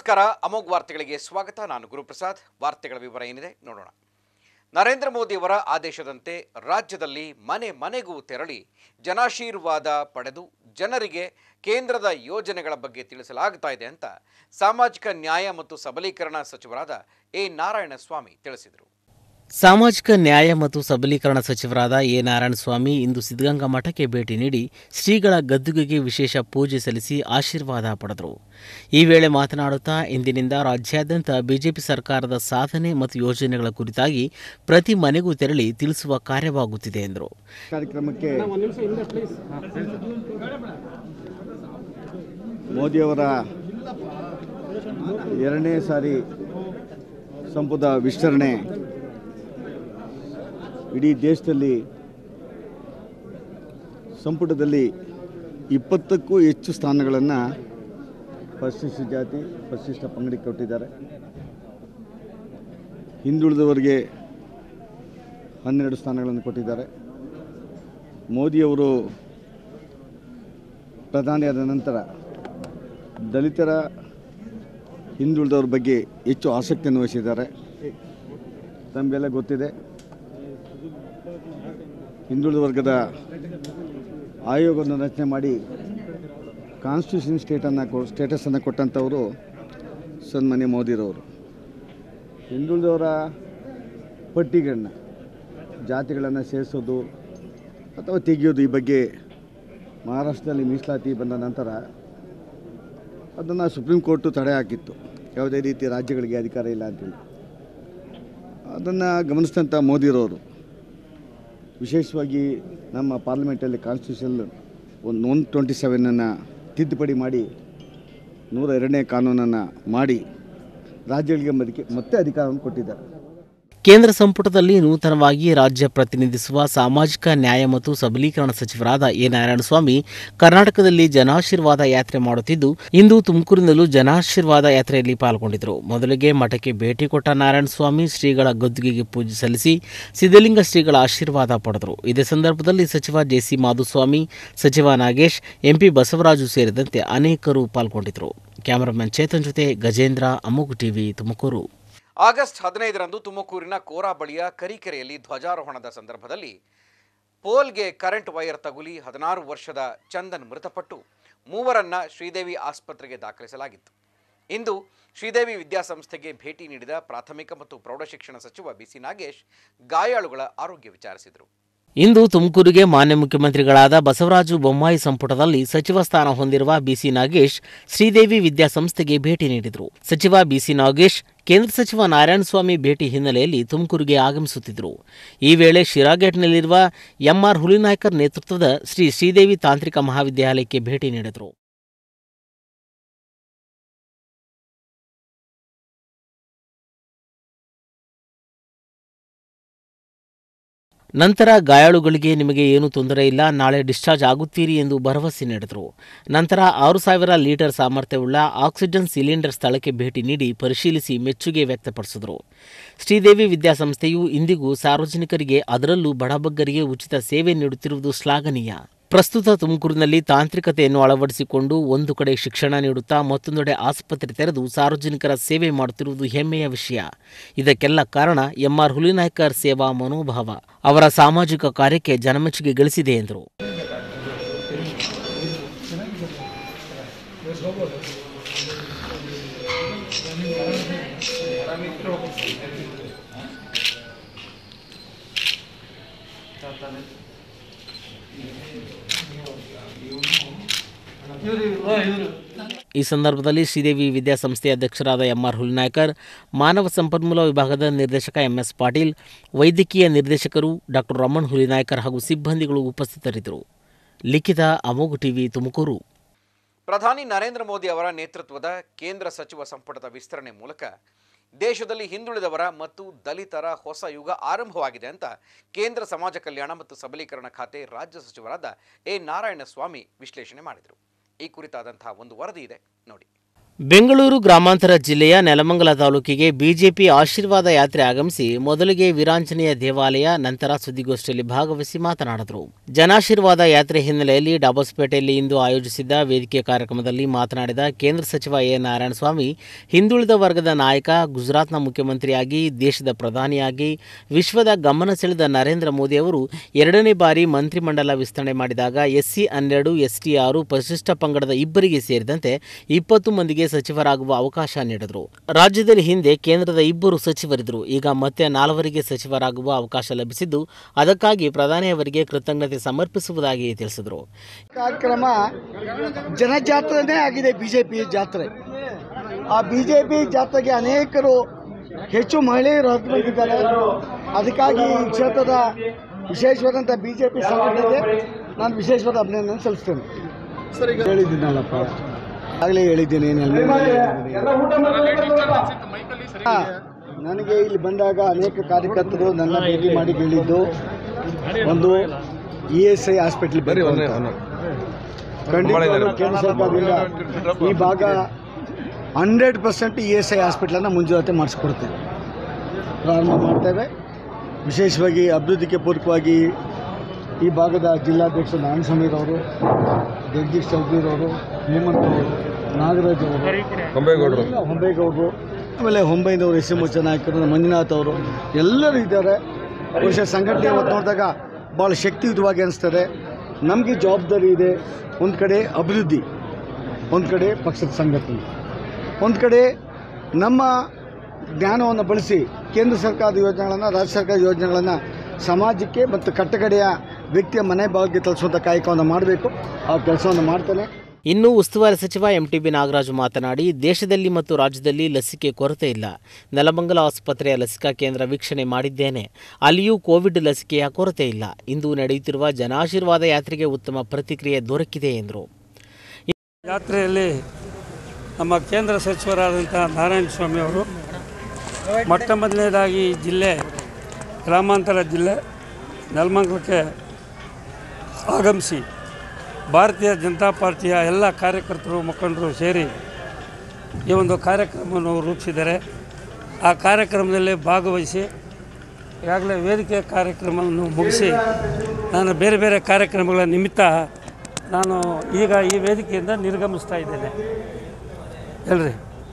ನಮಸ್ಕಾರ ಅಮೋಘ್ ವಾರ್ತೆಗಳಿಗೆ ಸ್ವಾಗತ ನಾನು ಗುರುಪ್ರಸಾದ್ ವಾರ್ತೆಗಳ ವಿವರ ಏನಿದೆ ನೋಡೋಣ ನರೇಂದ್ರ ಮೋದಿಯವರ ಆದೇಶದಂತೆ ರಾಜ್ಯದಲ್ಲಿ ಮನೆ ಮನೆಗೂ ತೆರಳಿ ಜನಾಶೀರ್ವಾದ ಪಡೆದು ಜನರಿಗೆ ಕೇಂದ್ರದ ಯೋಜನೆಗಳ ಬಗ್ಗೆ ತಿಳಿಸಲಾಗ್ತಾ ಇದೆ ಅಂತ ಸಾಮಾಜಿಕ ನ್ಯಾಯ ಮತ್ತು ಸಬಲೀಕರಣ ಸಚಿವರಾದ ಎ ನಾರಾಯಣಸ್ವಾಮಿ ತಿಳಿಸಿದರು ಸಾಮಾಜಿಕ ನ್ಯಾಯ ಮತ್ತು ಸಬಲೀಕರಣ ಸಚಿವರಾದ ಎ ನಾರಾಯಣಸ್ವಾಮಿ ಇಂದು ಸಿದ್ಧಗಂಗಾ ಮಠಕ್ಕೆ ಭೇಟಿ ನೀಡಿ ಶ್ರೀಗಳ ಗದ್ದುಗೆಗೆ ವಿಶೇಷ ಪೂಜೆ ಸಲ್ಲಿಸಿ ಆಶೀರ್ವಾದ ಪಡೆದರು ಈ ವೇಳೆ ಮಾತನಾಡುತ್ತಾ ಇಂದಿನಿಂದ ರಾಜ್ಯಾದ್ಯಂತ ಬಿಜೆಪಿ ಸರ್ಕಾರದ ಸಾಧನೆ ಮತ್ತು ಯೋಜನೆಗಳ ಕುರಿತಾಗಿ ಪ್ರತಿ ಮನೆಗೂ ತೆರಳಿ ತಿಳಿಸುವ ಕಾರ್ಯವಾಗುತ್ತಿದೆ ಎಂದರು ಕಾರ್ಯಕ್ರಮಕ್ಕೆ ಮೋದಿಯವರ ಎರಡನೇ ಸಾರಿ ಸಂಪುಟ ವಿಸ್ತರಣೆ ಇಡೀ ದೇಶದಲ್ಲಿ ಸಂಪುಟದಲ್ಲಿ ಇಪ್ಪತ್ತಕ್ಕೂ ಹೆಚ್ಚು ಸ್ಥಾನಗಳನ್ನು ಪರಿಶಿಷ್ಟ ಜಾತಿ ಪರಿಶಿಷ್ಟ ಪಂಗಡಿಗೆ ಕೊಟ್ಟಿದ್ದಾರೆ ಹಿಂದುಳಿದವರಿಗೆ ಹನ್ನೆರಡು ಸ್ಥಾನಗಳನ್ನು ಕೊಟ್ಟಿದ್ದಾರೆ ಮೋದಿಯವರು ಪ್ರಧಾನಿಯಾದ ನಂತರ ದಲಿತರ ಹಿಂದುಳಿದವ್ರ ಬಗ್ಗೆ ಹೆಚ್ಚು ಆಸಕ್ತಿಯನ್ನು ವಹಿಸಿದ್ದಾರೆ ತಮಗೆಲ್ಲ ಗೊತ್ತಿದೆ ಹಿಂದುಳಿದ ವರ್ಗದ ಆಯೋಗವನ್ನು ರಚನೆ ಮಾಡಿ ಕಾನ್ಸ್ಟಿಟ್ಯೂಷನ್ ಸ್ಟೇಟನ್ನು ಕೊ ಸ್ಟೇಟಸನ್ನು ಕೊಟ್ಟಂಥವರು ಸನ್ಮಾನ್ಯ ಮೋದಿರವರು ಹಿಂದುಳಿದವರ ಪಟ್ಟಿಗಳನ್ನ ಜಾತಿಗಳನ್ನು ಸೇರಿಸೋದು ಅಥವಾ ತೆಗೆಯೋದು ಈ ಬಗ್ಗೆ ಮಹಾರಾಷ್ಟ್ರದಲ್ಲಿ ಮೀಸಲಾತಿ ಬಂದ ನಂತರ ಅದನ್ನು ಸುಪ್ರೀಂ ಕೋರ್ಟು ತಡೆ ಹಾಕಿತ್ತು ಯಾವುದೇ ರೀತಿ ರಾಜ್ಯಗಳಿಗೆ ಅಧಿಕಾರ ಇಲ್ಲ ಅಂತೇಳಿ ಅದನ್ನು ಗಮನಿಸಿದಂಥ ಮೋದಿರವರು ವಿಶೇಷವಾಗಿ ನಮ್ಮ ಪಾರ್ಲಿಮೆಂಟಲ್ಲಿ ಕಾನ್ಸ್ಟಿಟ್ಯೂಷನ್ ಒಂದು ಒನ್ ಟ್ವೆಂಟಿ ಸೆವೆನನ್ನು ತಿದ್ದುಪಡಿ ಮಾಡಿ ನೂರ ಎರಡನೇ ಕಾನೂನನ್ನು ಮಾಡಿ ರಾಜ್ಯಗಳಿಗೆ ಮದಿಕೆ ಮತ್ತೆ ಅಧಿಕಾರವನ್ನು ಕೊಟ್ಟಿದ್ದಾರೆ ಕೇಂದ್ರ ಸಂಪುಟದಲ್ಲಿ ನೂತನವಾಗಿ ರಾಜ್ಯ ಪ್ರತಿನಿಧಿಸುವ ಸಾಮಾಜಿಕ ನ್ಯಾಯ ಮತ್ತು ಸಬಲೀಕರಣ ಸಚಿವರಾದ ಎ ನಾರಾಯಣಸ್ವಾಮಿ ಕರ್ನಾಟಕದಲ್ಲಿ ಜನಾಶೀರ್ವಾದ ಯಾತ್ರೆ ಮಾಡುತ್ತಿದ್ದು ಇಂದು ತುಮಕೂರಿನಲ್ಲೂ ಜನಾಶೀರ್ವಾದ ಯಾತ್ರೆಯಲ್ಲಿ ಪಾಲ್ಗೊಂಡಿದ್ದರು ಮೊದಲಿಗೆ ಮಠಕ್ಕೆ ಭೇಟಿ ಕೊಟ್ಟ ನಾರಾಯಣಸ್ವಾಮಿ ಶ್ರೀಗಳ ಗದ್ದುಗೆಗೆ ಪೂಜೆ ಸಲ್ಲಿಸಿ ಸಿದ್ಧಲಿಂಗ ಶ್ರೀಗಳ ಆಶೀರ್ವಾದ ಪಡೆದರು ಇದೇ ಸಂದರ್ಭದಲ್ಲಿ ಸಚಿವ ಜೆಸಿ ಮಾಧುಸ್ವಾಮಿ ಸಚಿವ ನಾಗೇಶ್ ಎಂಪಿ ಬಸವರಾಜು ಸೇರಿದಂತೆ ಅನೇಕರು ಪಾಲ್ಗೊಂಡಿದ್ದರು ಕ್ಯಾಮರಾಮನ್ ಚೇತನ್ ಜೊತೆ ಗಜೇಂದ್ರ ಅಮ್ಮಗು ಟಿವಿ ತುಮಕೂರು ಆಗಸ್ಟ್ ಹದಿನೈದರಂದು ತುಮಕೂರಿನ ಕೋರಾ ಬಳಿಯ ಕರಿಕೆರೆಯಲ್ಲಿ ಧ್ವಜಾರೋಹಣದ ಸಂದರ್ಭದಲ್ಲಿ ಪೋಲ್ಗೆ ಕರೆಂಟ್ ವೈರ್ ತಗುಲಿ ಹದಿನಾರು ವರ್ಷದ ಚಂದನ್ ಮೃತಪಟ್ಟು ಮೂವರನ್ನ ಶ್ರೀದೇವಿ ಆಸ್ಪತ್ರೆಗೆ ದಾಖಲಿಸಲಾಗಿತ್ತು ಇಂದು ಶ್ರೀದೇವಿ ವಿದ್ಯಾಸಂಸ್ಥೆಗೆ ಭೇಟಿ ನೀಡಿದ ಪ್ರಾಥಮಿಕ ಮತ್ತು ಪ್ರೌಢಶಿಕ್ಷಣ ಸಚಿವ ಬಿಸಿ ನಾಗೇಶ್ ಗಾಯಾಳುಗಳ ಆರೋಗ್ಯ ವಿಚಾರಿಸಿದರು ಇಂದು ತುಮಕೂರಿಗೆ ಮಾನ್ಯ ಮುಖ್ಯಮಂತ್ರಿಗಳಾದ ಬಸವರಾಜು ಬೊಮ್ಮಾಯಿ ಸಂಪುಟದಲ್ಲಿ ಸಚಿವ ಸ್ಥಾನ ಹೊಂದಿರುವ ಬಿಸಿ ನಾಗೇಶ್ ಶ್ರೀದೇವಿ ವಿದ್ಯಾಸಂಸ್ಥೆಗೆ ಭೇಟಿ ನೀಡಿದರು ಸಚಿವ ಬಿಸಿ ನಾಗೇಶ್ ಕೇಂದ್ರ ಸಚಿವ ನಾರಾಯಣಸ್ವಾಮಿ ಭೇಟಿ ಹಿನ್ನೆಲೆಯಲ್ಲಿ ತುಮಕೂರಿಗೆ ಆಗಮಿಸುತ್ತಿದ್ದರು ಈ ವೇಳೆ ಶಿರಾಗೇಟ್ನಲ್ಲಿರುವ ಎಂಆರ್ ಹುಲಿನಾಯ್ಕರ್ ನೇತೃತ್ವದ ಶ್ರೀ ಶ್ರೀದೇವಿ ತಾಂತ್ರಿಕ ಮಹಾವಿದ್ಯಾಲಯಕ್ಕೆ ಭೇಟಿ ನೀಡಿದರು ನಂತರ ಗಾಯಾಳುಗಳಿಗೆ ನಿಮಗೆ ಏನೂ ತೊಂದರೆ ಇಲ್ಲ ನಾಳೆ ಡಿಸ್ಚಾರ್ಜ್ ಆಗುತ್ತೀರಿ ಎಂದು ಭರವಸೆ ನೀಡಿದರು ನಂತರ ಆರು ಸಾವಿರ ಲೀಟರ್ ಸಾಮರ್ಥ್ಯವುಳ್ಳ ಆಕ್ಸಿಜನ್ ಸಿಲಿಂಡರ್ ಸ್ಥಳಕ್ಕೆ ಭೇಟಿ ನೀಡಿ ಪರಿಶೀಲಿಸಿ ಮೆಚ್ಚುಗೆ ವ್ಯಕ್ತಪಡಿಸಿದರು ಶ್ರೀದೇವಿ ವಿದ್ಯಾಸಂಸ್ಥೆಯು ಇಂದಿಗೂ ಸಾರ್ವಜನಿಕರಿಗೆ ಅದರಲ್ಲೂ ಬಡಬಗ್ಗರಿಗೆ ಉಚಿತ ಸೇವೆ ನೀಡುತ್ತಿರುವುದು ಶ್ಲಾಘನೀಯ ಪ್ರಸ್ತುತ ತುಮಕೂರಿನಲ್ಲಿ ತಾಂತ್ರಿಕತೆಯನ್ನು ಅಳವಡಿಸಿಕೊಂಡು ಒಂದು ಕಡೆ ಶಿಕ್ಷಣ ನೀಡುತ್ತಾ ಮತ್ತೊಂದೆಡೆ ಆಸ್ಪತ್ರೆ ತೆರೆದು ಸಾರ್ವಜನಿಕರ ಸೇವೆ ಮಾಡುತ್ತಿರುವುದು ಹೆಮ್ಮೆಯ ವಿಷಯ ಇದಕ್ಕೆಲ್ಲ ಕಾರಣ ಎಂಆರ್ ಹುಲಿನಾಯ್ಕರ್ ಸೇವಾ ಮನೋಭಾವ ಅವರ ಸಾಮಾಜಿಕ ಕಾರ್ಯಕ್ಕೆ ಜನಮೆಚ್ಚುಗೆ ಗಳಿಸಿದೆ ಎಂದರು ಈ ಸಂದರ್ಭದಲ್ಲಿ ಶ್ರೀದೇವಿ ವಿದ್ಯಾಸಂಸ್ಥೆಯ ಅಧ್ಯಕ್ಷರಾದ ಎಂಆರ್ ಹುಲಿನಾಯ್ಕರ್ ಮಾನವ ಸಂಪನ್ಮೂಲ ವಿಭಾಗದ ನಿರ್ದೇಶಕ ಎಂಎಸ್ ಪಾಟೀಲ್ ವೈದ್ಯಕೀಯ ನಿರ್ದೇಶಕರು ಡಾಕ್ಟರ್ ರಮಣ್ ಹುಲಿನಾಯ್ಕರ್ ಹಾಗೂ ಸಿಬ್ಬಂದಿಗಳು ಉಪಸ್ಥಿತರಿದ್ದರು ಲಿಖಿತ ಅಮೋಘ ಟಿವಿ ತುಮಕೂರು ಪ್ರಧಾನಿ ನರೇಂದ್ರ ಮೋದಿ ಅವರ ನೇತೃತ್ವದ ಕೇಂದ್ರ ಸಚಿವ ಸಂಪುಟದ ವಿಸ್ತರಣೆ ಮೂಲಕ ದೇಶದಲ್ಲಿ ಹಿಂದುಳಿದವರ ಮತ್ತು ದಲಿತರ ಹೊಸ ಯುಗ ಆರಂಭವಾಗಿದೆ ಅಂತ ಕೇಂದ್ರ ಸಮಾಜ ಕಲ್ಯಾಣ ಮತ್ತು ಸಬಲೀಕರಣ ಖಾತೆ ರಾಜ್ಯ ಸಚಿವರಾದ ಎ ನಾರಾಯಣಸ್ವಾಮಿ ವಿಶ್ಲೇಷಣೆ ಮಾಡಿದರು ಈ ಕುರಿತಾದಂತಹ ಒಂದು ವರದಿ ಇದೆ ನೋಡಿ ಬೆಂಗಳೂರು ಗ್ರಾಮಾಂತರ ಜಿಲ್ಲೆಯ ನೆಲಮಂಗಲ ತಾಲೂಕಿಗೆ ಬಿಜೆಪಿ ಆಶೀರ್ವಾದ ಯಾತ್ರೆ ಆಗಮಿಸಿ ಮೊದಲಿಗೆ ವೀರಾಂಜನೇಯ ದೇವಾಲಯ ನಂತರ ಸುದ್ದಿಗೋಷ್ಠಿಯಲ್ಲಿ ಭಾಗವಹಿಸಿ ಮಾತನಾಡಿದರು ಜನಾಶೀರ್ವಾದ ಯಾತ್ರೆ ಹಿನ್ನೆಲೆಯಲ್ಲಿ ಡಾಬಸ್ಪೇಟೆಯಲ್ಲಿ ಇಂದು ಆಯೋಜಿಸಿದ್ದ ವೇದಿಕೆ ಕಾರ್ಯಕ್ರಮದಲ್ಲಿ ಮಾತನಾಡಿದ ಕೇಂದ್ರ ಸಚಿವ ಎ ನಾರಾಯಣಸ್ವಾಮಿ ಹಿಂದುಳಿದ ವರ್ಗದ ನಾಯಕ ಗುಜರಾತ್ನ ಮುಖ್ಯಮಂತ್ರಿಯಾಗಿ ದೇಶದ ಪ್ರಧಾನಿಯಾಗಿ ವಿಶ್ವದ ಗಮನ ಸೆಳೆದ ನರೇಂದ್ರ ಮೋದಿ ಅವರು ಎರಡನೇ ಬಾರಿ ಮಂತ್ರಿಮಂಡಲ ವಿಸ್ತರಣೆ ಮಾಡಿದಾಗ ಎಸ್ಸಿ ಹನ್ನೆರಡು ಎಸ್ಟಿ ಆರು ಪರಿಶಿಷ್ಟ ಪಂಗಡದ ಇಬ್ಬರಿಗೆ ಸೇರಿದಂತೆ ಇಪ್ಪತ್ತು ಮಂದಿಗೆ ಸಚಿವರಾಗುವ ಅವಕಾಶ ನೀಡಿದರು ರಾಜ್ಯದಲ್ಲಿ ಹಿಂದೆ ಕೇಂದ್ರದ ಇಬ್ಬರು ಸಚಿವರಿದ್ದರು ಈಗ ಮತ್ತೆ ನಾಲ್ವರಿಗೆ ಸಚಿವರಾಗುವ ಅವಕಾಶ ಲಭಿಸಿದ್ದು ಅದಕ್ಕಾಗಿ ಪ್ರಧಾನಿಯವರಿಗೆ ಕೃತಜ್ಞತೆ ಸಮರ್ಪಿಸುವುದಾಗಿ ತಿಳಿಸಿದರು ಕಾರ್ಯಕ್ರಮ ಜನಜಾತ್ರೆನೇ ಆಗಿದೆ ಬಿ ಜೆ ಪಿ ಜಾತ್ರೆ ಆ ಬಿ ಜೆ ಪಿ ಜಾತ್ರೆಗೆ ಅನೇಕರು ಹೆಚ್ಚು ಮಹಿಳೆಯರು ಹತ್ತು ಬಂದಿದ್ದಾರೆ ಅದಕ್ಕಾಗಿ ಈ ಕ್ಷೇತ್ರದ ವಿಶೇಷವಾದಂಥ ಬಿ ಜೆ ಪಿ ಸಂಘಟನೆಗೆ ನಾನು ವಿಶೇಷವಾದ ಅಭಿನಂದನೆ ಸಲ್ಲಿಸ್ತೇನೆ ಸರ್ ಈಗ ಹೇಳಿದ್ದೀನಲ್ಲಪ್ಪ ಆಗಲೇ ಹೇಳಿದ್ದೀನಿ ನೆಲಮಂಗಲದಲ್ಲಿ ಹೇಳಿದ್ದೀನಿ. ಹಾ, ನನಗೆ ಇಲ್ಲಿ ಬಂದಾಗ ಅನೇಕ ಕಾರ್ಯಕರ್ತರು ನನ್ನ ಭೇಟಿ ಮಾಡಿ ಹೇಳಿದ್ದು ಒಂದು ಇ ಎಸ್ ಐ ಹಾಸ್ಪಿಟ್ಲ್ ಬೇಕು ಅಂತ. ಖಂಡಿತವಾಗ್ಲೂ ಕೇಂದ್ರ ಸರ್ಕಾರದಿಂದ ಈ ಭಾಗ hundred percent E S I ಹಾಸ್ಪಿಟ್ಲನ್ನು ಮುಂಜಾಗ್ರತೆ ಮಾಡಿಸ್ಕೊಡ್ತೇವೆ ಪ್ರಾರಂಭ ಮಾಡ್ತೇವೆ ವಿಶೇಷವಾಗಿ ಅಭಿವೃದ್ಧಿಗೆ ಪೂರಕವಾಗಿ ಈ ಭಾಗದ ಜಿಲ್ಲಾಧ್ಯಕ್ಷ ನಾರಾಯಣಸ್ವಾಮಿರವರು ಜಗದೀಶ್ ಚೌಧರಿರವರು ಹೇಮಂತ್ ಅವರು ನಾಗರಾಜ್ ಅವರು ಹೊಂಬೇಗೌಡರು ಹೊಂಬೇಗೌಡರು ಆಮೇಲೆ ಹೊಂಬೈನವರು ಎಸ್ ಎಂ ಎಚ್ ನಾಯಕರು ಮಂಜುನಾಥ್ ಅವರು ಎಲ್ಲರೂ ಇದ್ದಾರೆ ಬಹುಶಃ ಸಂಘಟನೆ ಇವತ್ತು ನೋಡಿದಾಗ ಭಾಳ ಶಕ್ತಿಯುತವಾಗಿ ಅನಿಸ್ತದೆ ನಮಗೆ ಜವಾಬ್ದಾರಿ ಇದೆ ಒಂದು ಕಡೆ ಅಭಿವೃದ್ಧಿ ಒಂದು ಕಡೆ ಪಕ್ಷದ ಸಂಘಟನೆ ಒಂದು ಕಡೆ ನಮ್ಮ ಜ್ಞಾನವನ್ನು ಬಳಸಿ ಕೇಂದ್ರ ಸರ್ಕಾರದ ಯೋಜನೆಗಳನ್ನು ರಾಜ್ಯ ಸರ್ಕಾರದ ಯೋಜನೆಗಳನ್ನು ಸಮಾಜಕ್ಕೆ ಮತ್ತು ಕಟ್ಟಕಡೆಯ ವ್ಯಕ್ತಿಯ ಮನೆ ಭಾಗಕ್ಕೆ ತಲುಪಿಸುವಂಥ ಕಾಯಕವನ್ನು ಮಾಡಬೇಕು ಆ ಕೆಲಸವನ್ನು ಮಾಡ್ತೇನೆ ಇನ್ನು ಉಸ್ತುವಾರಿ ಸಚಿವ ಎಂಟಿಬಿ ನಾಗರಾಜು ಮಾತನಾಡಿ ದೇಶದಲ್ಲಿ ಮತ್ತು ರಾಜ್ಯದಲ್ಲಿ ಲಸಿಕೆ ಕೊರತೆ ಇಲ್ಲ ನೆಲಮಂಗಲ ಆಸ್ಪತ್ರೆಯ ಲಸಿಕಾ ಕೇಂದ್ರ ವೀಕ್ಷಣೆ ಮಾಡಿದ್ದೇನೆ ಅಲ್ಲಿಯೂ ಕೋವಿಡ್ ಲಸಿಕೆಯ ಕೊರತೆ ಇಲ್ಲ ಇಂದು ನಡೆಯುತ್ತಿರುವ ಜನಾಶೀರ್ವಾದ ಯಾತ್ರೆಗೆ ಉತ್ತಮ ಪ್ರತಿಕ್ರಿಯೆ ದೊರಕಿದೆ ಎಂದರು ಯಾತ್ರೆಯಲ್ಲಿ ನಮ್ಮ ಕೇಂದ್ರ ಸಚಿವರಾದಂಥ ನಾರಾಯಣ ಸ್ವಾಮಿ ಅವರು ಮೊಟ್ಟ ಮೊದಲನೇದಾಗಿ ಈ ಜಿಲ್ಲೆ ಗ್ರಾಮಾಂತರ ಜಿಲ್ಲೆ ನೆಲಮಂಗಲಕ್ಕೆ ಆಗಮಿಸಿ ಭಾರತೀಯ ಜನತಾ ಪಾರ್ಟಿಯ ಎಲ್ಲ ಕಾರ್ಯಕರ್ತರು ಮುಖಂಡರು ಸೇರಿ ಈ ಒಂದು ಕಾರ್ಯಕ್ರಮವನ್ನು ರೂಪಿಸಿದ್ದಾರೆ ಆ ಕಾರ್ಯಕ್ರಮದಲ್ಲಿ ಭಾಗವಹಿಸಿ ಈಗಾಗಲೇ ವೇದಿಕೆ ಕಾರ್ಯಕ್ರಮವನ್ನು ಮುಗಿಸಿ ನಾನು ಬೇರೆ ಬೇರೆ ಕಾರ್ಯಕ್ರಮಗಳ ನಿಮಿತ್ತ ನಾನು ಈಗ ಈ ವೇದಿಕೆಯಿಂದ ನಿರ್ಗಮಿಸ್ತಾ ಇದ್ದೇನೆ ಹೇಳ್ರಿ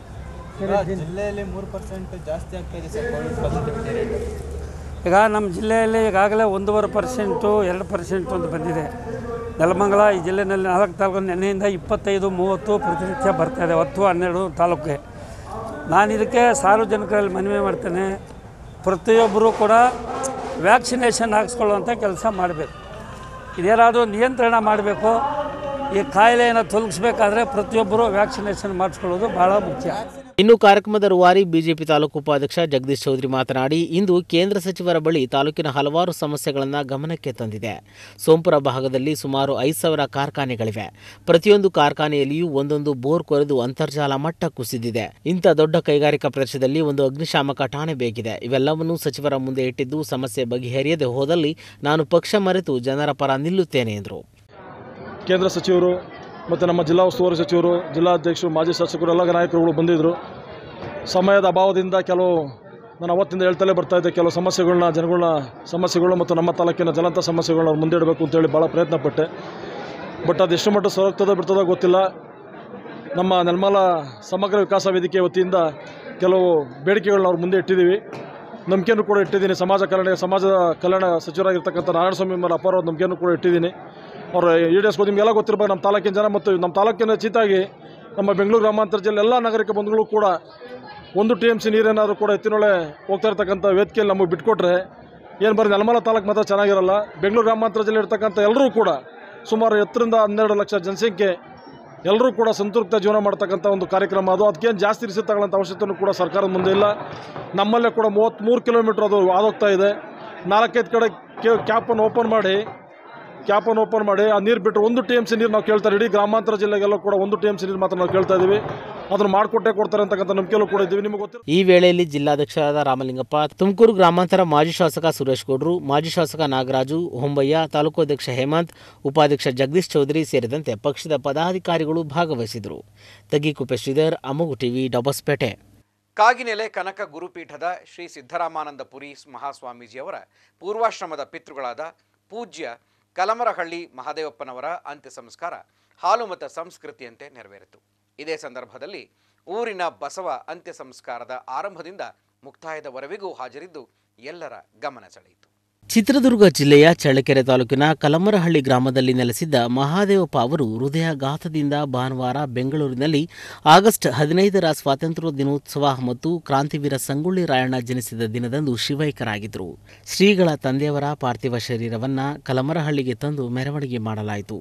ಜಿಲ್ಲೆಯಲ್ಲಿ ಮೂರು ಪರ್ಸೆಂಟ್ ಜಾಸ್ತಿ ಆಗ್ತಾ ಇದೆ ಸರ್ ಕೋವಿಡ್ ಪಾಸಿಟಿವಿಟಿ ರೇಟ್ ಈಗ ನಮ್ಮ ಜಿಲ್ಲೆಯಲ್ಲಿ ಈಗಾಗಲೇ ಒಂದೂವರೆ ಪರ್ಸೆಂಟು ಎರಡು ಪರ್ಸೆಂಟ್ ಒಂದು ಬಂದಿದೆ ನೆಲಮಂಗಲ ಈ ಜಿಲ್ಲೆಯಲ್ಲಿ ನಾಲ್ಕು ತಾಲೂಕು ನೆನ್ನೆಯಿಂದ ಇಪ್ಪತ್ತೈದು ಮೂವತ್ತು ಪ್ರತಿನಿತ್ಯ ಬರ್ತಾ ಇದೆ ಹತ್ತು ಹನ್ನೆರಡು ತಾಲೂಕಿಗೆ ನಾನು ಇದಕ್ಕೆ ಸಾರ್ವಜನಿಕರಲ್ಲಿ ಮನವಿ ಮಾಡ್ತೇನೆ ಪ್ರತಿಯೊಬ್ಬರೂ ಕೂಡ ವ್ಯಾಕ್ಸಿನೇಷನ್ ಹಾಕ್ಸ್ಕೊಳ್ಳುವಂಥ ಕೆಲಸ ಮಾಡಬೇಕು ಇದೇನಾದರೂ ನಿಯಂತ್ರಣ ಮಾಡಬೇಕು ಈ ಕಾಯಿಲೆಯನ್ನು ತೊಲಗಿಸ್ಬೇಕಾದ್ರೆ ಪ್ರತಿಯೊಬ್ಬರು ವ್ಯಾಕ್ಸಿನೇಷನ್ ಮಾಡಿಸ್ಕೊಳ್ಳೋದು ಭಾಳ ಮುಖ್ಯ ಇನ್ನು ಕಾರ್ಯಕ್ರಮದ ರೂವಾರಿ ಬಿಜೆಪಿ ತಾಲೂಕು ಉಪಾಧ್ಯಕ್ಷ ಜಗದೀಶ್ ಚೌಧರಿ ಮಾತನಾಡಿ ಇಂದು ಕೇಂದ್ರ ಸಚಿವರ ಬಳಿ ತಾಲೂಕಿನ ಹಲವಾರು ಸಮಸ್ಯೆಗಳನ್ನು ಗಮನಕ್ಕೆ ತಂದಿದೆ ಸೋಂಪುರ ಭಾಗದಲ್ಲಿ ಸುಮಾರು ಐದು ಸಾವಿರ ಕಾರ್ಖಾನೆಗಳಿವೆ ಪ್ರತಿಯೊಂದು ಕಾರ್ಖಾನೆಯಲ್ಲಿಯೂ ಒಂದೊಂದು ಬೋರ್ ಕೊರೆದು ಅಂತರ್ಜಾಲ ಮಟ್ಟ ಕುಸಿದಿದೆ ಇಂಥ ದೊಡ್ಡ ಕೈಗಾರಿಕಾ ಪ್ರದೇಶದಲ್ಲಿ ಒಂದು ಅಗ್ನಿಶಾಮಕ ಠಾಣೆ ಬೇಕಿದೆ ಇವೆಲ್ಲವನ್ನೂ ಸಚಿವರ ಮುಂದೆ ಇಟ್ಟಿದ್ದು ಸಮಸ್ಯೆ ಬಗೆಹರಿಯದೆ ಹೋದಲ್ಲಿ ನಾನು ಪಕ್ಷ ಮರೆತು ಜನರ ಪರ ನಿಲ್ಲುತ್ತೇನೆ ಎಂದರು ಕೇಂದ್ರ ಸಚಿವರು ಮತ್ತು ನಮ್ಮ ಜಿಲ್ಲಾ ಉಸ್ತುವಾರಿ ಸಚಿವರು ಜಿಲ್ಲಾಧ್ಯಕ್ಷರು ಮಾಜಿ ಶಾಸಕರು ಎಲ್ಲ ನಾಯಕರುಗಳು ಬಂದಿದ್ದರು ಸಮಯದ ಅಭಾವದಿಂದ ಕೆಲವು ನಾನು ಅವತ್ತಿಂದ ಹೇಳ್ತಲೇ ಬರ್ತಾ ಇದ್ದೆ ಕೆಲವು ಸಮಸ್ಯೆಗಳನ್ನ ಜನಗಳನ್ನ ಸಮಸ್ಯೆಗಳು ಮತ್ತು ನಮ್ಮ ತಾಲೂಕಿನ ಜ್ವಲಂತ ಸಮಸ್ಯೆಗಳನ್ನ ಅವ್ರು ಮುಂದಿಡಬೇಕು ಅಂತೇಳಿ ಭಾಳ ಪ್ರಯತ್ನ ಪಟ್ಟೆ ಬಟ್ ಅದು ಎಷ್ಟು ಮಟ್ಟ ಸೊರಗ್ತದೋ ಬಿಡ್ತದೋ ಗೊತ್ತಿಲ್ಲ ನಮ್ಮ ನೆಲಮಲ ಸಮಗ್ರ ವಿಕಾಸ ವೇದಿಕೆ ವತಿಯಿಂದ ಕೆಲವು ಬೇಡಿಕೆಗಳನ್ನ ಅವ್ರ ಮುಂದೆ ಇಟ್ಟಿದ್ದೀವಿ ನಂಬಿಕೆಯನ್ನು ಕೂಡ ಇಟ್ಟಿದ್ದೀನಿ ಸಮಾಜ ಕಲ್ಯಾಣ ಸಮಾಜದ ಕಲ್ಯಾಣ ಸಚಿವರಾಗಿರ್ತಕ್ಕಂಥ ನಾರಾಯಣಸ್ವಾಮಿ ಮೇಲೆ ಅಪಾರವಾದ ನಂಬಿಕೆಯನ್ನು ಕೂಡ ಇಟ್ಟಿದ್ದೀನಿ ಅವರು ಈಡೇರಿಸ್ಬೋದು ನಿಮಗೆಲ್ಲ ಗೊತ್ತಿರ್ಬೋದು ನಮ್ಮ ತಾಲೂಕಿನ ಜನ ಮತ್ತು ನಮ್ಮ ತಾಲೂಕಿನ ಚೀತಾಗಿ ನಮ್ಮ ಬೆಂಗಳೂರು ಗ್ರಾಮಾಂತರ ಜಿಲ್ಲೆ ಎಲ್ಲ ನಾಗರಿಕ ಬಂಧುಗಳು ಕೂಡ ಒಂದು ಟಿ ಎಮ್ ಸಿ ನೀರೇನಾದರೂ ಕೂಡ ಎತ್ತಿನೊಳೆ ಹೋಗ್ತಾ ಇರ್ತಕ್ಕಂಥ ವೇದಿಕೆಯಲ್ಲಿ ನಮಗೆ ಬಿಟ್ಕೊಟ್ರೆ ಏನು ಬರೀ ನೆಲಮಲ ತಾಲೂಕು ಮಾತ್ರ ಚೆನ್ನಾಗಿರಲ್ಲ ಬೆಂಗಳೂರು ಗ್ರಾಮಾಂತರ ಜಿಲ್ಲೆ ಇರ್ತಕ್ಕಂಥ ಎಲ್ಲರೂ ಕೂಡ ಸುಮಾರು ಹತ್ತರಿಂದ ಹನ್ನೆರಡು ಲಕ್ಷ ಜನಸಂಖ್ಯೆ ಎಲ್ಲರೂ ಕೂಡ ಸಂತೃಪ್ತ ಜೀವನ ಮಾಡ್ತಕ್ಕಂಥ ಒಂದು ಕಾರ್ಯಕ್ರಮ ಅದು ಅದಕ್ಕೇನು ಜಾಸ್ತಿ ರಿಸಿಟ್ ತಗೊಳ್ಳೋಂಥ ಅವಶ್ಯಕತೆ ಕೂಡ ಸರ್ಕಾರದ ಮುಂದೆ ಇಲ್ಲ ನಮ್ಮಲ್ಲೇ ಕೂಡ ಮೂವತ್ತ್ಮೂರು ಕಿಲೋಮೀಟ್ರ್ ಅದು ಆದೋಗ್ತಾ ಇದೆ ನಾಲ್ಕೈದು ಕಡೆ ಕ್ಯಾಪನ್ನು ಓಪನ್ ಮಾಡಿ ಕ್ಯಾಪನ್ನು ಓಪನ್ ಮಾಡಿ ಆ ನೀರು ಬಿಟ್ಟರೆ ಒಂದು ಟಿ ಎಮ್ ಸಿ ನೀರು ನಾವು ಕೇಳ್ತಾರೆ ಇಡೀ ಗ್ರಾಮಾಂತರ ಜಿಲ್ಲೆಗೆಲ್ಲ ಕೂಡ ಒಂದು ಟಿ ಎಮ್ ಸಿ ನೀರು ಮಾತ್ರ ನಾವು ಕೇಳ್ತಾ ಇದ್ದೀವಿ ಅದನ್ನು ಮಾಡಿಕೊಟ್ಟೇ ಕೊಡ್ತಾರೆ ಅಂತಕ್ಕಂಥ ನಂಬಿಕೆಯಲ್ಲೂ ಕೂಡ ಇದ್ದೀವಿ ನಿಮಗೆ ಗೊತ್ತಿರೋ ಈ ವೇಳೆಯಲ್ಲಿ ಜಿಲ್ಲಾಧ್ಯಕ್ಷರಾದ ರಾಮಲಿಂಗಪ್ಪ ತುಮಕೂರು ಗ್ರಾಮಾಂತರ ಮಾಜಿ ಶಾಸಕ ಸುರೇಶ್ ಗೌಡ್ರು ಮಾಜಿ ಶಾಸಕ ನಾಗರಾಜು ಹೊಂಬಯ್ಯ ತಾಲೂಕು ಅಧ್ಯಕ್ಷ ಹೇಮಂತ್ ಉಪಾಧ್ಯಕ್ಷ ಜಗದೀಶ್ ಚೌಧರಿ ಸೇರಿದಂತೆ ಪಕ್ಷದ ಪದಾಧಿಕಾರಿಗಳು ಭಾಗವಹಿಸಿದರು ತಗ್ಗಿಕುಪ್ಪೆ ಶ್ರೀಧರ್ ಅಮೋಗು ಟಿವಿ ಡಬಸ್ಪೇಟೆ ಕಾಗಿನೆಲೆ ಕನಕ ಗುರುಪೀಠದ ಶ್ರೀ ಸಿದ್ದರಾಮಾನಂದಪುರಿ ಮಹಾಸ್ವಾಮೀಜಿಯವರ ಪೂರ್ವಾಶ್ರಮದ ಪಿತೃಗಳಾದ ಪೂಜ್ಯ ಕಲಮರಹಳ್ಳಿ ಮಹಾದೇವಪ್ಪನವರ ಅಂತ್ಯ ಸಂಸ್ಕಾರ ಹಾಲು ಮತ್ತು ಸಂಸ್ಕೃತಿಯಂತೆ ನೆರವೇರಿತು ಇದೇ ಸಂದರ್ಭದಲ್ಲಿ ಊರಿನ ಬಸವ ಅಂತ್ಯ ಸಂಸ್ಕಾರದ ಆರಂಭದಿಂದ ಮುಕ್ತಾಯದವರೆವಿಗೂ ಹಾಜರಿದ್ದು ಎಲ್ಲರ ಗಮನ ಸೆಳೆಯಿತು ಚಿತ್ರದುರ್ಗ ಜಿಲ್ಲೆಯ ಚಳ್ಳಕೆರೆ ತಾಲೂಕಿನ ಕಲಮರಹಳ್ಳಿ ಗ್ರಾಮದಲ್ಲಿ ನೆಲೆಸಿದ್ದ ಮಹಾದೇವಪ್ಪ ಅವರು ಹೃದಯಾಘಾತದಿಂದ ಭಾನುವಾರ ಬೆಂಗಳೂರಿನಲ್ಲಿ ಆಗಸ್ಟ್ ಹದಿನೈದರ ಸ್ವಾತಂತ್ರ್ಯ ದಿನೋತ್ಸವ ಮತ್ತು ಕ್ರಾಂತಿವೀರ ಸಂಗೊಳ್ಳಿ ರಾಯಣ್ಣ ಜನಿಸಿದ ದಿನದಂದು ಶಿವೈಕ್ಯರಾಗಿದ್ದರು ಶ್ರೀಗಳ ತಂದೆಯವರ ಪಾರ್ಥಿವ ಶರೀರವನ್ನ ಕಲಮರಹಳ್ಳಿಗೆ ತಂದು ಮೆರವಣಿಗೆ ಮಾಡಲಾಯಿತು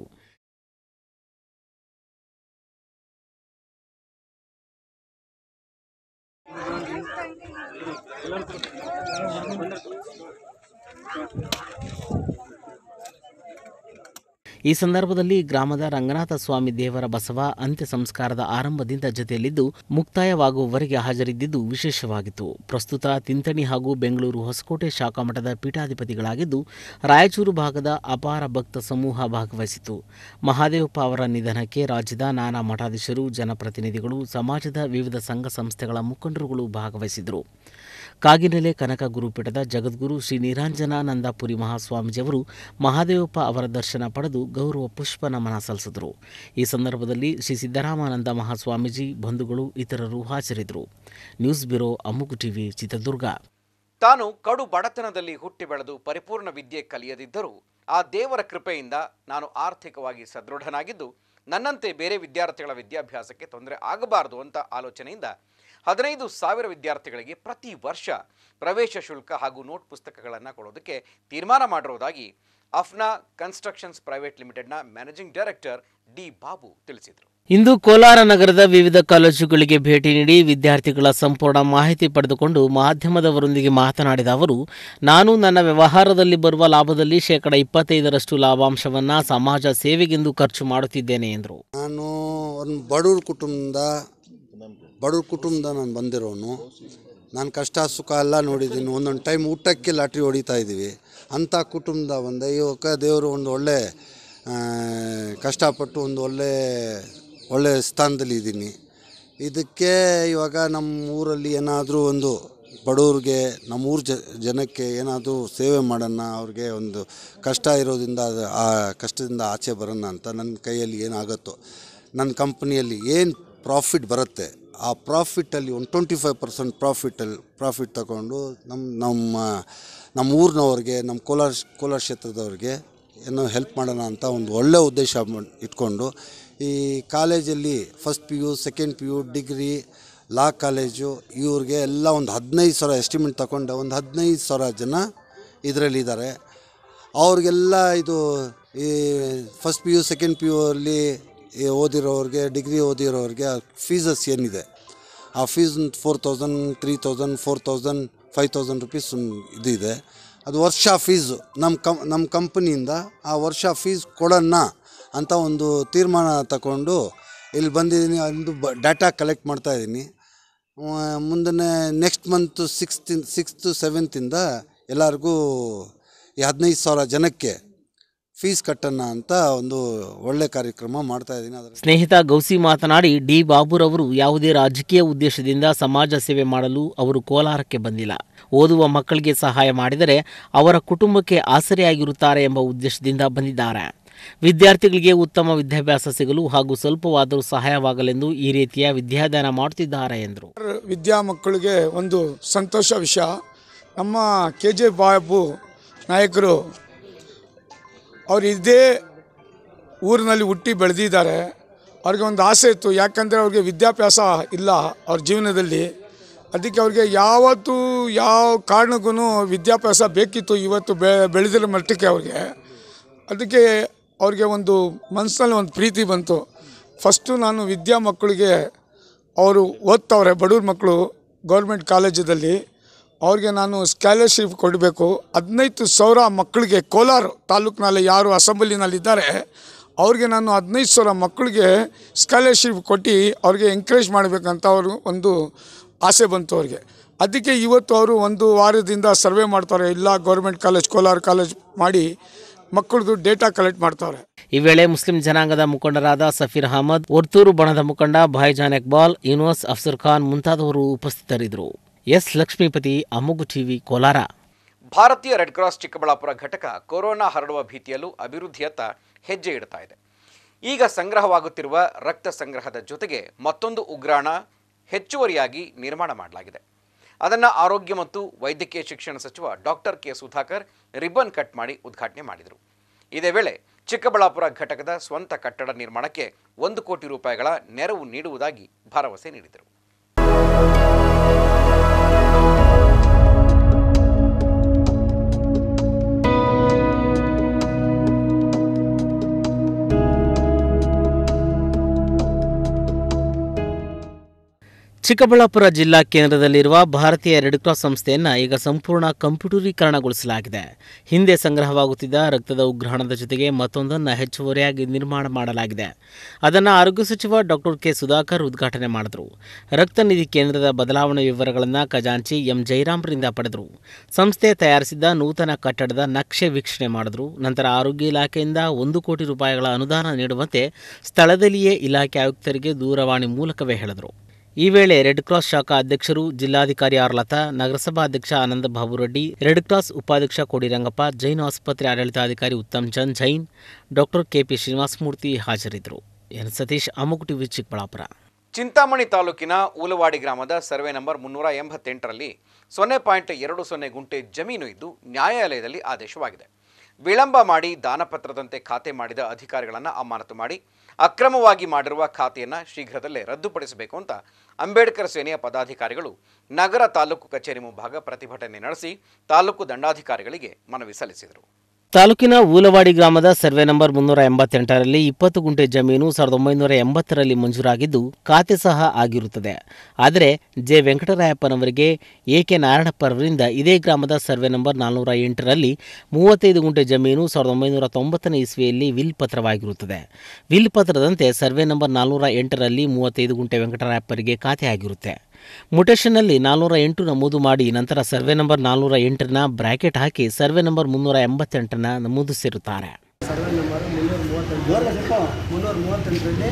ಈ ಸಂದರ್ಭದಲ್ಲಿ ಗ್ರಾಮದ ರಂಗನಾಥ ಸ್ವಾಮಿ ದೇವರ ಬಸವ ಅಂತ್ಯ ಸಂಸ್ಕಾರದ ಆರಂಭದಿಂದ ಜೊತೆಯಲ್ಲಿದ್ದು ಮುಕ್ತಾಯವಾಗುವವರೆಗೆ ಹಾಜರಿದ್ದಿದ್ದು ವಿಶೇಷವಾಗಿತ್ತು ಪ್ರಸ್ತುತ ತಿಂತಣಿ ಹಾಗೂ ಬೆಂಗಳೂರು ಹೊಸಕೋಟೆ ಶಾಖಾ ಮಠದ ಪೀಠಾಧಿಪತಿಗಳಾಗಿದ್ದು ರಾಯಚೂರು ಭಾಗದ ಅಪಾರ ಭಕ್ತ ಸಮೂಹ ಭಾಗವಹಿಸಿತು ಮಹಾದೇವಪ್ಪ ಅವರ ನಿಧನಕ್ಕೆ ರಾಜ್ಯದ ನಾನಾ ಮಠಾಧೀಶರು ಜನಪ್ರತಿನಿಧಿಗಳು ಸಮಾಜದ ವಿವಿಧ ಸಂಘ ಸಂಸ್ಥೆಗಳ ಮುಖಂಡರುಗಳು ಭಾಗವಹಿಸಿದರು ಕಾಗಿನೆಲೆ ಕನಕ ಗುರುಪೀಠದ ಜಗದ್ಗುರು ಶ್ರೀ ನೀರಾಂಜನಾನಂದಪುರಿ ಮಹಾಸ್ವಾಮೀಜಿಯವರು ಮಹಾದೇವಪ್ಪ ಅವರ ದರ್ಶನ ಪಡೆದು ಗೌರವ ಪುಷ್ಪ ನಮನ ಸಲ್ಲಿಸಿದರು ಈ ಸಂದರ್ಭದಲ್ಲಿ ಶ್ರೀ ಸಿದ್ದರಾಮಾನಂದ ಮಹಾಸ್ವಾಮೀಜಿ ಬಂಧುಗಳು ಇತರರು ಹಾಜರಿದ್ದರು news bureau Amogha TV Chitradurga ತಾನು ಕಡು ಬಡತನದಲ್ಲಿ ಹುಟ್ಟಿ ಬೆಳೆದು ಪರಿಪೂರ್ಣ ವಿದ್ಯೆ ಕಲಿಯದಿದ್ದರೂ ಆ ದೇವರ ಕೃಪೆಯಿಂದ ನಾನು ಆರ್ಥಿಕವಾಗಿ ಸದೃಢನಾಗಿದ್ದು ನನ್ನಂತೆ ಬೇರೆ ವಿದ್ಯಾರ್ಥಿಗಳ ವಿದ್ಯಾಭ್ಯಾಸಕ್ಕೆ ತೊಂದರೆ ಆಗಬಾರದು ಅಂತ ಆಲೋಚನೆಯಿಂದ ಹದಿನೈದು ಸಾವಿರ ವಿದ್ಯಾರ್ಥಿಗಳಿಗೆ ಪ್ರತಿ ವರ್ಷ ಪ್ರವೇಶ ಶುಲ್ಕ ಹಾಗೂ ನೋಟ್ ಪುಸ್ತಕಗಳನ್ನು ಕೊಡೋದಕ್ಕೆ ತೀರ್ಮಾನ ಮಾಡಿರುವುದಾಗಿ ಅಫ್ನಾ ಕನ್ಸ್ಟ್ರಕ್ಷನ್ಸ್ ಪ್ರೈವೇಟ್ ಲಿಮಿಟೆಡ್ನ ಮ್ಯಾನೇಜಿಂಗ್ ಡೈರೆಕ್ಟರ್ ಡಿ ಬಾಬು ತಿಳಿಸಿದರು ಇಂದು ಕೋಲಾರ ನಗರದ ವಿವಿಧ ಕಾಲೇಜುಗಳಿಗೆ ಭೇಟಿ ನೀಡಿ ವಿದ್ಯಾರ್ಥಿಗಳ ಸಂಪೂರ್ಣ ಮಾಹಿತಿ ಪಡೆದುಕೊಂಡು ಮಾಧ್ಯಮದವರೊಂದಿಗೆ ಮಾತನಾಡಿದ ಅವರು ನಾನು ನನ್ನ ವ್ಯವಹಾರದಲ್ಲಿ ಬರುವ ಲಾಭದಲ್ಲಿ ಶೇಕಡ ಇಪ್ಪತ್ತೈದರಷ್ಟು ಲಾಭಾಂಶವನ್ನು ಸಮಾಜ ಸೇವೆಗೆಂದು ಖರ್ಚು ಮಾಡುತ್ತಿದ್ದೇನೆ ಎಂದರು ನಾನು ಒಂದು ಬಡವ್ರ ಕುಟುಂಬದ ಬಡವ್ರ ಕುಟುಂಬದ ನಾನು ಬಂದಿರೋನು ನಾನು ಕಷ್ಟ ಸುಖ ಎಲ್ಲ ನೋಡಿದ್ದೀನಿ ಒಂದೊಂದು ಟೈಮ್ ಊಟಕ್ಕೆ ಲಾಟ್ರಿ ಹೊಡಿತಾ ಇದ್ದೀವಿ ಅಂಥ ಕುಟುಂಬದ ಬಂದ ಇವಾಗ ದೇವರು ಒಂದು ಒಳ್ಳೆ ಆ, ಕಷ್ಟಪಟ್ಟು ಒಂದು ಒಳ್ಳೆ ಒಳ್ಳೆ ಸ್ಥಾನದಲ್ಲಿ ಇದ್ದೀನಿ ಇದಕ್ಕೆ ಇವಾಗ ನಮ್ಮ ಊರಲ್ಲಿ ಏನಾದರೂ ಒಂದು ಬಡವ್ರಿಗೆ ನಮ್ಮ ಊರ ಜ ಜನಕ್ಕೆ ಏನಾದರೂ ಸೇವೆ ಮಾಡೋಣ ಅವ್ರಿಗೆ ಒಂದು ಕಷ್ಟ ಇರೋದ್ರಿಂದ ಅದು ಆ ಕಷ್ಟದಿಂದ ಆಚೆ ಬರೋಣ ಅಂತ ನನ್ನ ಕೈಯಲ್ಲಿ ಏನಾಗುತ್ತೋ ನನ್ನ ಕಂಪ್ನಿಯಲ್ಲಿ ಏನು ಪ್ರಾಫಿಟ್ ಬರುತ್ತೆ ಆ ಪ್ರಾಫಿಟ್ಟಲ್ಲಿ ಒಂದು ಟ್ವೆಂಟಿ ಫೈವ್ ಪರ್ಸೆಂಟ್ ಪ್ರಾಫಿಟಲ್ಲಿ ಪ್ರಾಫಿಟ್ ತಗೊಂಡು ನಮ್ಮ ನಮ್ಮ ನಮ್ಮ ಊರಿನವ್ರಿಗೆ ನಮ್ಮ ಕೋಲಾರ ಕೋಲಾರ ಕ್ಷೇತ್ರದವ್ರಿಗೆ ಏನೋ ಹೆಲ್ಪ್ ಮಾಡೋಣ ಅಂತ ಒಂದು ಒಳ್ಳೆ ಉದ್ದೇಶ ಮಾಡ್- ಇಟ್ಕೊಂಡು ಈ ಕಾಲೇಜಲ್ಲಿ first P U second P U degree law college ಇವ್ರಿಗೆ ಎಲ್ಲ ಒಂದು ಹದಿನೈದು ಸಾವಿರ ಎಸ್ಟಿಮೇಟ್ ತಗೊಂಡು ಒಂದು ಹದಿನೈದು ಸಾವಿರ ಜನ ಇದರಲ್ಲಿದ್ದಾರೆ ಅವ್ರಿಗೆಲ್ಲ ಇದು ಈ first P U second P U ಅಲ್ಲಿ ಈ ಓದಿರೋರಿಗೆ ಡಿಗ್ರಿ ಓದಿರೋರಿಗೆ ಫೀಸಸ್ ಏನಿದೆ ಆ fees four thousand three thousand four thousand five thousand rupees ಇದು ಇದೆ ಅದು ವರ್ಷ ಫೀಸು ನಮ್ಮ ಕಂ ನಮ್ಮ ಕಂಪ್ನಿಯಿಂದ ಆ ವರ್ಷ ಫೀಸ್ ಕೊಡೋಣ ಅಂತ ಒಂದು ತೀರ್ಮಾನ ತಗೊಂಡು ಇಲ್ಲಿ ಬಂದಿದ್ದೀನಿ ಒಂದು ಬ ಡಾಟಾ ಕಲೆಕ್ಟ್ ಮಾಡ್ತಾಯಿದ್ದೀನಿ ಮುಂದನೆ ನೆಕ್ಸ್ಟ್ ಮಂತು ಸಿಕ್ಸ್ತಿನ್ ಸಿಕ್ಸ್ತು ಸೆವೆಂತಿಂದ ಎಲ್ಲರಿಗೂ ಈ ಹದಿನೈದು ಸಾವಿರ ಜನಕ್ಕೆ ಫೀಸ್ ಕಟ್ಟೋಣ ಅಂತ ಒಂದು ಒಳ್ಳೆ ಕಾರ್ಯಕ್ರಮ ಮಾಡ್ತಾ ಇದ್ದೀನಿ ಅದರ ಸ್ನೇಹಿತ ಗೌಸಿ ಮಾತನಾಡಿ ಡಿ ಬಾಬುರವರು ಯಾವುದೇ ರಾಜಕೀಯ ಉದ್ದೇಶದಿಂದ ಸಮಾಜ ಸೇವೆ ಮಾಡಲು ಅವರು ಕೋಲಾರಕ್ಕೆ ಬಂದಿಲ್ಲ ಓದುವ ಮಕ್ಕಳಿಗೆ ಸಹಾಯ ಮಾಡಿದರೆ ಅವರ ಕುಟುಂಬಕ್ಕೆ ಆಸರೆಯಾಗಿರುತ್ತಾರೆ ಎಂಬ ಉದ್ದೇಶದಿಂದ ಬಂದಿದ್ದಾರೆ ವಿದ್ಯಾರ್ಥಿಗಳಿಗೆ ಉತ್ತಮ ವಿದ್ಯಾಭ್ಯಾಸ ಸಿಗಲು ಹಾಗೂ ಸ್ವಲ್ಪವಾದರೂ ಸಹಾಯವಾಗಲೆಂದು ಈ ರೀತಿಯ ವಿದ್ಯಾದಾನ ಮಾಡುತ್ತಿದ್ದಾರೆ ಎಂದರು ವಿದ್ಯಾ ಮಕ್ಕಳಿಗೆ ಒಂದು ಸಂತೋಷ ವಿಷಯ ನಮ್ಮ ಕೆ ಜೆ ಬಾಬು ನಾಯಕರು ಅವರು ಇದೇ ಊರಿನಲ್ಲಿ ಹುಟ್ಟಿ ಬೆಳೆದಿದ್ದಾರೆ ಅವ್ರಿಗೆ ಒಂದು ಆಸೆ ಇತ್ತು ಯಾಕಂದರೆ ಅವ್ರಿಗೆ ವಿದ್ಯಾಭ್ಯಾಸ ಇಲ್ಲ ಅವ್ರ ಜೀವನದಲ್ಲಿ ಅದಕ್ಕೆ ಅವ್ರಿಗೆ ಯಾವತ್ತೂ ಯಾವ ಕಾರಣಕ್ಕೂ ವಿದ್ಯಾಭ್ಯಾಸ ಬೇಕಿತ್ತು ಇವತ್ತು ಬೆ ಬೆಳೆದಿರೋ ಮಟ್ಟಕ್ಕೆ ಅವ್ರಿಗೆ ಅದಕ್ಕೆ ಅವ್ರಿಗೆ ಒಂದು ಮನಸ್ಸಿನಲ್ಲಿ ಒಂದು ಪ್ರೀತಿ ಬಂತು ಫಸ್ಟು ನಾನು ವಿದ್ಯಾ ಮಕ್ಕಳಿಗೆ ಅವರು ಓದ್ತವ್ರೆ ಬಡವ್ರ ಮಕ್ಕಳು ಗೌರ್ಮೆಂಟ್ ಕಾಲೇಜದಲ್ಲಿ ಅವ್ರಿಗೆ ನಾನು ಸ್ಕಾಲರ್ಶಿಪ್ ಕೊಡಬೇಕು ಹದಿನೈದು ಸಾವಿರ ಮಕ್ಕಳಿಗೆ ಕೋಲಾರ ತಾಲೂಕಿನಲ್ಲಿ ಯಾರು ಅಸೆಂಬ್ಲಿನಲ್ಲಿದ್ದಾರೆ ಅವ್ರಿಗೆ ನಾನು ಹದಿನೈದು ಸಾವಿರ ಮಕ್ಕಳಿಗೆ ಸ್ಕಾಲರ್ಶಿಪ್ ಕೊಟ್ಟು ಅವ್ರಿಗೆ ಎಂಕರೇಜ್ ಮಾಡಬೇಕಂತ ಅವರು ಒಂದು ಆಸೆ ಬಂತು ಅವ್ರಿಗೆ ಅದಕ್ಕೆ ಇವತ್ತು ಅವರು ಒಂದು ವಾರದಿಂದ ಸರ್ವೆ ಮಾಡ್ತಾರೆ ಎಲ್ಲ ಗೌರ್ಮೆಂಟ್ ಕಾಲೇಜ್ ಕೋಲಾರ ಕಾಲೇಜ್ ಮಾಡಿ ಮಕ್ಕಳದು ಡೇಟಾ ಕಲೆಕ್ಟ್ ಮಾಡ್ತಾರೆ ಈ ವೇಳೆ ಮುಸ್ಲಿಂ ಜನಾಂಗದ ಮುಖಂಡರಾದ ಸಫೀರ್ ಅಹಮದ್ ಒರ್ತೂರು ಬಣದ ಮುಖಂಡ ಭಾಯ್ಜಾನ್ ಇಕ್ಬಾಲ್ ಯೂನುಸ್ ಅಫ್ಸರ್ ಖಾನ್ ಮುಂತಾದವರು ಉಪಸ್ಥಿತರಿದ್ದರು ಎಸ್ ಲಕ್ಷ್ಮೀಪತಿ ಅಮ್ಮಗು ಟಿವಿ ಕೋಲಾರ ಭಾರತೀಯ ರೆಡ್ ಕ್ರಾಸ್ ಚಿಕ್ಕಬಳ್ಳಾಪುರ ಘಟಕ ಕೊರೋನಾ ಹರಡುವ ಭೀತಿಯಲ್ಲೂ ಅಭಿವೃದ್ಧಿಯತ್ತ ಹೆಜ್ಜೆ ಇಡ್ತಾ ಇದೆ ಈಗ ಸಂಗ್ರಹವಾಗುತ್ತಿರುವ ರಕ್ತ ಸಂಗ್ರಹದ ಜೊತೆಗೆ ಮತ್ತೊಂದು ಉಗ್ರಾಣ ಹೆಚ್ಚುವರಿಯಾಗಿ ನಿರ್ಮಾಣ ಮಾಡಲಾಗಿದೆ ಅದನ್ನು ಆರೋಗ್ಯ ಮತ್ತು ವೈದ್ಯಕೀಯ ಶಿಕ್ಷಣ ಸಚಿವ doctor K Sudhakar ribbon cut ಮಾಡಿ ಉದ್ಘಾಟನೆ ಮಾಡಿದರು ಇದೇ ವೇಳೆ ಚಿಕ್ಕಬಳ್ಳಾಪುರ ಘಟಕದ ಸ್ವಂತ ಕಟ್ಟಡ ನಿರ್ಮಾಣಕ್ಕೆ ಒಂದು ಕೋಟಿ ರೂಪಾಯಿಗಳ ನೆರವು ನೀಡುವುದಾಗಿ ಭರವಸೆ ನೀಡಿದರು ಚಿಕ್ಕಬಳ್ಳಾಪುರ ಜಿಲ್ಲಾ ಕೇಂದ್ರದಲ್ಲಿರುವ ಭಾರತೀಯ ರೆಡ್ ಕ್ರಾಸ್ ಸಂಸ್ಥೆಯನ್ನು ಈಗ ಸಂಪೂರ್ಣ ಕಂಪ್ಯೂಟರೀಕರಣಗೊಳಿಸಲಾಗಿದೆ ಹಿಂದೆ ಸಂಗ್ರಹವಾಗುತ್ತಿದ್ದ ರಕ್ತದ ಉಗ್ರಾಣದ ಜೊತೆಗೆ ಮತ್ತೊಂದನ್ನು ಹೆಚ್ಚುವರಿಯಾಗಿ ನಿರ್ಮಾಣ ಮಾಡಲಾಗಿದೆ ಅದನ್ನು ಆರೋಗ್ಯ ಸಚಿವ ಡಾಕ್ಟರ್ ಕೆ ಸುಧಾಕರ್ ಉದ್ಘಾಟನೆ ಮಾಡಿದರು ರಕ್ತ ನಿಧಿ ಕೇಂದ್ರದ ಬದಲಾವಣೆ ವಿವರಗಳನ್ನು ಖಜಾಂಚಿ ಎಂ ಜಯರಾಮ್ರಿಂದ ಪಡೆದರು ಸಂಸ್ಥೆ ತಯಾರಿಸಿದ್ದ ನೂತನ ಕಟ್ಟಡದ ನಕ್ಷೆ ವೀಕ್ಷಣೆ ಮಾಡಿದರು ನಂತರ ಆರೋಗ್ಯ ಇಲಾಖೆಯಿಂದ ಒಂದು ಕೋಟಿ ರೂಪಾಯಿಗಳ ಅನುದಾನ ನೀಡುವಂತೆ ಸ್ಥಳದಲ್ಲಿಯೇ ಇಲಾಖೆ ಆಯುಕ್ತರಿಗೆ ದೂರವಾಣಿ ಮೂಲಕವೇ ಹೇಳಿದರು ಈ ವೇಳೆ ರೆಡ್ ಕ್ರಾಸ್ ಶಾಖಾ ಅಧ್ಯಕ್ಷರು ಜಿಲ್ಲಾಧಿಕಾರಿ ಆರ್ ಲತಾ ನಗರಸಭಾ ಅಧ್ಯಕ್ಷ ಆನಂದ ಬಾಬುರೆಡ್ಡಿ ರೆಡ್ ಕ್ರಾಸ್ ಉಪಾಧ್ಯಕ್ಷ ಕೋಡಿರಂಗಪ್ಪ ಜೈನ್ ಆಸ್ಪತ್ರೆ ಆಡಳಿತಾಧಿಕಾರಿ ಉತ್ತಮ್ ಚಂದ್ ಜೈನ್ ಡಾಕ್ಟರ್ ಕೆಪಿ ಶ್ರೀನಿವಾಸಮೂರ್ತಿ ಹಾಜರಿದ್ದರು ಎನ್ ಸತೀಶ್ ಅಮುಕ್ ಟಿವಿ ಚಿಕ್ಕಬಳ್ಳಾಪುರ ಚಿಂತಾಮಣಿ ತಾಲೂಕಿನ ಉಲವಾಡಿ ಗ್ರಾಮದ ಸರ್ವೆ ನಂಬರ್ ಮುನ್ನೂರ ಎಂಬತ್ತೆಂಟರಲ್ಲಿ ಸೊನ್ನೆ ಪಾಯಿಂಟ್ ಎರಡು ಸೊನ್ನೆ ಗುಂಟೆ ಜಮೀನು ಇದ್ದು ನ್ಯಾಯಾಲಯದಲ್ಲಿ ಆದೇಶವಾಗಿದೆ ವಿಳಂಬ ಮಾಡಿ ದಾನಪತ್ರದಂತೆ ಖಾತೆ ಮಾಡಿದ ಅಧಿಕಾರಿಗಳನ್ನು ಅಮಾನತು ಮಾಡಿ ಅಕ್ರಮವಾಗಿ ಮಾಡಿರುವ ಖಾತೆಯನ್ನು ಶೀಘ್ರದಲ್ಲೇ ರದ್ದುಪಡಿಸಬೇಕು ಅಂತ ಅಂಬೇಡ್ಕರ್ ಸೇನೆಯ ಪದಾಧಿಕಾರಿಗಳು ನಗರ ತಾಲೂಕು ಕಚೇರಿ ಮುಂಭಾಗ ಪ್ರತಿಭಟನೆ ನಡೆಸಿ ತಾಲೂಕು ದಂಡಾಧಿಕಾರಿಗಳಿಗೆ ಮನವಿ ಸಲ್ಲಿಸಿದರು ತಾಲೂಕಿನ ಊಲವಾಡಿ ಗ್ರಾಮದ ಸರ್ವೆ ನಂಬರ್ ಮುನ್ನೂರ ಎಂಬತ್ತೆಂಟರಲ್ಲಿ ಇಪ್ಪತ್ತು ಗುಂಟೆ ಜಮೀನು ಸಾವಿರದ ಒಂಬೈನೂರ ಎಂಬತ್ತರಲ್ಲಿ ಮಂಜೂರಾಗಿದ್ದು ಖಾತೆ ಸಹ ಆಗಿರುತ್ತದೆ ಆದರೆ ಜೆ ವೆಂಕಟರಾಯಪ್ಪನವರಿಗೆ ಎ ಕೆ ನಾರಾಯಣಪ್ಪರವರಿಂದ ಇದೇ ಗ್ರಾಮದ ಸರ್ವೆ ನಂಬರ್ ನಾಲ್ನೂರ ಎಂಟರಲ್ಲಿ ಮೂವತ್ತೈದು ಗುಂಟೆ ಜಮೀನು ಸಾವಿರದ ಒಂಬೈನೂರ ತೊಂಬತ್ತನೇ ಇಸ್ವಿಯಲ್ಲಿ ವಿಲ್ ಪತ್ರವಾಗಿರುತ್ತದೆ ವಿಲ್ ಪತ್ರದಂತೆ ಸರ್ವೆ ನಂಬರ್ ನಾಲ್ನೂರ ಎಂಟರಲ್ಲಿ ಮೂವತ್ತೈದು ಗುಂಟೆ ವೆಂಕಟರಾಯಪ್ಪರಿಗೆ ಖಾತೆ ಆಗಿರುತ್ತೆ ಮುಟೇಷನ್ನಲ್ಲಿ ನಾಲ್ನೂರ ಎಂಟು ನಮೂದು ಮಾಡಿ ನಂತರ ಸರ್ವೆ ನಂಬರ್ ನಾಲ್ನೂರ ಎಂಟರನ್ನ ಬ್ರ್ಯಾಕೆಟ್ ಹಾಕಿ ಸರ್ವೆ ನಂಬರ್ ಮುನ್ನೂರ ಎಂಬತ್ತೆಂಟನ್ನ ನಮೂದಿಸಿರುತ್ತಾರೆ ಸರ್ವೆ ನಂಬರ್ ಮುನ್ನೂರ ಮೂವತ್ತೆಂಟು ಮುನ್ನೂರ ಮೂವತ್ತೆಂಟರಲ್ಲಿ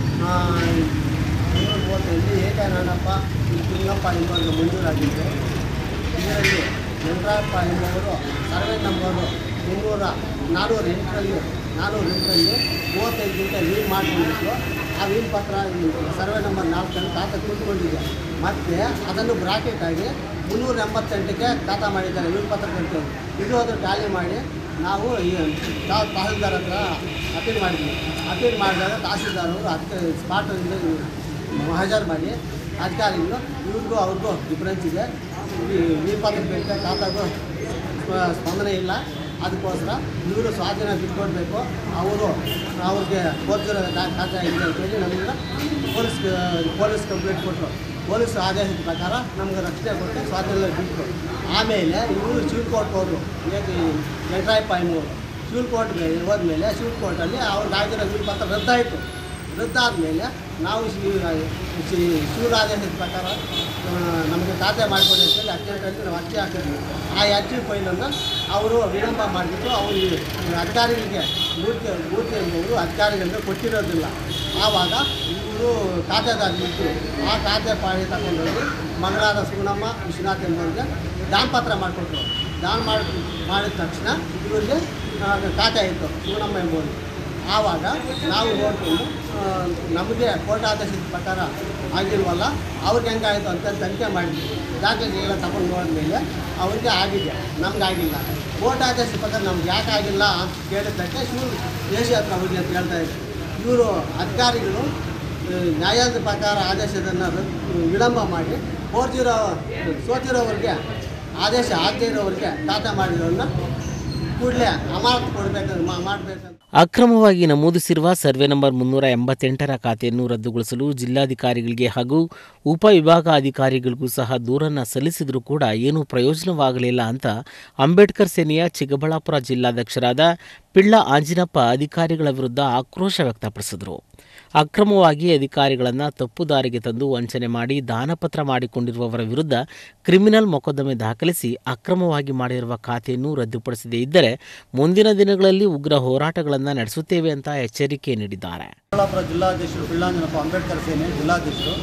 ಮುನ್ನೂರ ಮೂವತ್ತೆಂಟರಲ್ಲಿ ಏಕನಾಡಪ್ಪ ತಿಂಗಪ್ಪ ಎಂಬುವರಿಗೆ ಮಂಜೂರಾಗಿದ್ದು ಇದರಲ್ಲಿ ವೆಂಕಟಪ್ಪ ಎಂಬುವರು ಸರ್ವೆ ನಂಬರು ಮುನ್ನೂರ ನಾನ್ನೂರ ಎಂಟರಲ್ಲಿ ನಾನ್ನೂರ ಎಂಟರಲ್ಲಿ ಮೂವತ್ತೈದು ಗಂಟೆ ವೀಲ್ ಮಾಡಿಕೊಂಡಿದ್ದು ಆ ವೀಲ್ ಪತ್ರ ಈ ಸರ್ವೆ ನಂಬರ್ ನಾಲ್ಕನ್ನು ಖಾತೆ ಕೂತ್ಕೊಂಡಿದೆ ಮತ್ತು ಅದನ್ನು ಬ್ರಾಕೆಟ್ ಆಗಿ ಮುನ್ನೂರ ಎಂಬತ್ತೆಂಟಕ್ಕೆ ಖಾತಾ ಮಾಡಿದ್ದಾರೆ ವೀಲ್ ಪತ್ರ ಕಟ್ಟಿ ಇದು ಅದು ಖಾಲಿ ಮಾಡಿ ನಾವು ಈ ತಾ- ತಹಸೀಲ್ದಾರ್ ಹತ್ರ ಅಪೀಲ್ ಮಾಡಿದ್ವಿ ಅಪೀಲ್ ಮಾಡಿದಾಗ ತಹಸೀಲ್ದಾರ್ ಅವರು ಅದಕ್ಕೆ ಸ್ಪಾಟಿಂದ ಹಾಜರು ಮಾಡಿ ಅಧಿಕಾರಿಗಳು ಇವ್ರಿಗೂ ಅವ್ರಿಗೂ ಡಿಫ್ರೆನ್ಸ್ ಇದೆ ಈ ವೀಲ್ ಪತ್ರ ಬೇಕು ಖಾತಾಗೂ ಸ್ಪ- ಸ್ಪಂದನೆ ಇಲ್ಲ ಅದಕ್ಕೋಸ್ಕರ ಇವರು ಸ್ವಾಧೀನ ಬಿಟ್ಕೊಡ್ಬೇಕು ಅವರು ಅವ್ರಿಗೆ ಕೋರ್ಟಿರೋ ಖಾತೆ ಆಗಿದೆ ಅಂತೇಳಿ ನಮಗೆ ಪೊಲೀಸ್ ಪೊಲೀಸ್ ಕಂಪ್ಲೇಂಟ್ ಕೊಟ್ಟರು ಪೊಲೀಸ್ ಆದೇಶದ ಪ್ರಕಾರ ನಮ್ಗೆ ರಕ್ಷಣೆ ಕೊಟ್ಟು ಸ್ವಾತಂತ್ರ್ಯ ಬಿಟ್ಟರು ಆಮೇಲೆ ಇವರು ಶಿವ್ ಕೋರ್ಟ್ ಹೋದ್ರು ವೆಂಕಟಾಯಪ್ಪ ಎಂಬುವರು ಶಿವ್ ಕೋರ್ಟ್ಗೆ ಹೋದ್ಮೇಲೆ ಶಿವ್ ಕೋರ್ಟಲ್ಲಿ ಅವ್ರಿಗೆ ಆಗಿರೋ ವೀಲ್ ಪತ್ರ ರದ್ದಾಯಿತು ರದ್ದಾದಮೇಲೆ ನಾವು ಶಿವರ ಆದೇಶದ ಪ್ರಕಾರ ಆ, ನಮಗೆ ಖಾತೆ ಮಾಡಿಕೊಡಿ ಅಂತೇಳಿ ಅರ್ಜೆಂಟಲ್ಲಿ ನಾವು ಅರ್ಜಿ ಹಾಕಿದ್ವಿ ಆ ಅರ್ಜಿ ಫೈಲನ್ನು ಅವರು ವಿಳಂಬ ಮಾಡಿಬಿಟ್ಟು ಅವರು ಈ ಅಧಿಕಾರಿಗಳಿಗೆ ಮೂರ್ತಿ ಮೂರ್ತಿ ಎಂಬುವರು ಅಧಿಕಾರಿಗಳಿಗೆ ಕೊಟ್ಟಿರೋದಿಲ್ಲ ಆವಾಗ ಇವರು ಖಾತೆದಾರರಿದ್ದು ಆ ಖಾತೆ ಪಾಳಿ ತಗೊಂಡೋಗಿ ಮಂಗಳಾರ ಸುಗುಣಮ್ಮ ವಿಶ್ವನಾಥ್ ಎಂಬುವರಿಗೆ ದಾನಪತ್ರ ಮಾಡಿಕೊಟ್ರು ದಾನ ಮಾಡಿ ಮಾಡಿದ ತಕ್ಷಣ ಇವರಿಗೆ ಆ, ಖಾತೆ ಆಯಿತು ಸುಗುಣಮ್ಮ ಎಂಬುವರಿಗೆ ಆವಾಗ ನಾವು ನೋಡಿಕೊಂಡು ನಮಗೆ ಕೋರ್ಟ್ ಆದೇಶದ ಪ್ರಕಾರ ಆಗಿಲ್ವಲ್ಲ ಅವ್ರಿಗೆ ಹೆಂಗಾಯಿತು ಅಂತ ತನಿಖೆ ಮಾಡಿದ್ವಿ ದಾಖಲೆಗಳೆಲ್ಲ ತಗೊಂಡು ನೋಡಿದ್ಮೇಲೆ ಅವ್ರಿಗೆ ಆಗಿದೆ ನಮ್ಗೆ ಆಗಿಲ್ಲ ಕೋರ್ಟ್ ಆದೇಶದ ಪ್ರಕಾರ ನಮ್ಗೆ ಯಾಕೆ ಆಗಿಲ್ಲ ಅಂತ ಕೇಳಿದ್ದಕ್ಕೆ ಇವರು ದೇಶ ಹತ್ರ ಹೋಗಿ ಅಂತ ಹೇಳ್ತಾ ಇದ್ರು ಇವರು ಅಧಿಕಾರಿಗಳು ಆ, ನ್ಯಾಯಾಲಯದ ಪ್ರಕಾರ ಆದೇಶದನ್ನು ರದ್ದು- ವಿಳಂಬ ಮಾಡಿ ಕೋರ್ತಿರೋ ಸೋತಿರೋವ್ರಿಗೆ ಆದೇಶ ಆಗದೇ ಇರೋವ್ರಿಗೆ ಖಾತೆ ಮಾಡಿರೋರನ್ನ ಕೂಡಲೇ ಅಮಾನತು ಕೊಡಬೇಕು ಮಾಡಬೇಕು ಅಕ್ರಮವಾಗಿ ನಮೂದಿಸಿರುವ ಸರ್ವೆ ನಂಬರ್ ಮುನ್ನೂರ ಎಂಬತ್ತೆಂಟರ ಖಾತೆಯನ್ನು ರದ್ದುಗೊಳಿಸಲು ಜಿಲ್ಲಾಧಿಕಾರಿಗಳಿಗೆ ಹಾಗೂ ಉಪವಿಭಾಗಾಧಿಕಾರಿಗಳಿಗೂ ಸಹ ದೂರನ್ನು ಸಲ್ಲಿಸಿದರೂ ಕೂಡ ಏನೂ ಪ್ರಯೋಜನವಾಗಲಿಲ್ಲ ಅಂತ ಅಂಬೇಡ್ಕರ್ ಸೇನೆಯ ಚಿಕ್ಕಬಳ್ಳಾಪುರ ಜಿಲ್ಲಾಧ್ಯಕ್ಷರಾದ ಪಿಳ್ಳ ಆಂಜಿನಪ್ಪ ಅಧಿಕಾರಿಗಳ ವಿರುದ್ಧ ಆಕ್ರೋಶ ವ್ಯಕ್ತಪಡಿಸಿದರು ಅಕ್ರಮವಾಗಿ ಅಧಿಕಾರಿಗಳನ್ನು ತಪ್ಪು ದಾರಿಗೆ ತಂದು ವಂಚನೆ ಮಾಡಿ ದಾನಪತ್ರ ಮಾಡಿಕೊಂಡಿರುವವರ ವಿರುದ್ಧ ಕ್ರಿಮಿನಲ್ ಮೊಕದ್ದಮೆ ದಾಖಲಿಸಿ ಅಕ್ರಮವಾಗಿ ಮಾಡಿರುವ ಖಾತೆಯನ್ನು ರದ್ದುಪಡಿಸದೇ ಇದ್ದರೆ ಮುಂದಿನ ದಿನಗಳಲ್ಲಿ ಉಗ್ರ ಹೋರಾಟಗಳನ್ನು ನಡೆಸುತ್ತೇವೆ ಅಂತ ಎಚ್ಚರಿಕೆ ನೀಡಿದ್ದಾರೆ ಚಿಕ್ಕಬಳ್ಳಾಪುರ ಜಿಲ್ಲಾಧ್ಯಕ್ಷರು ಪಿಳ್ಳಾಂಜನಪ್ಪ ಅಂಬೇಡ್ಕರ್ ಸೇನೆ ಜಿಲ್ಲಾಧ್ಯಕ್ಷರು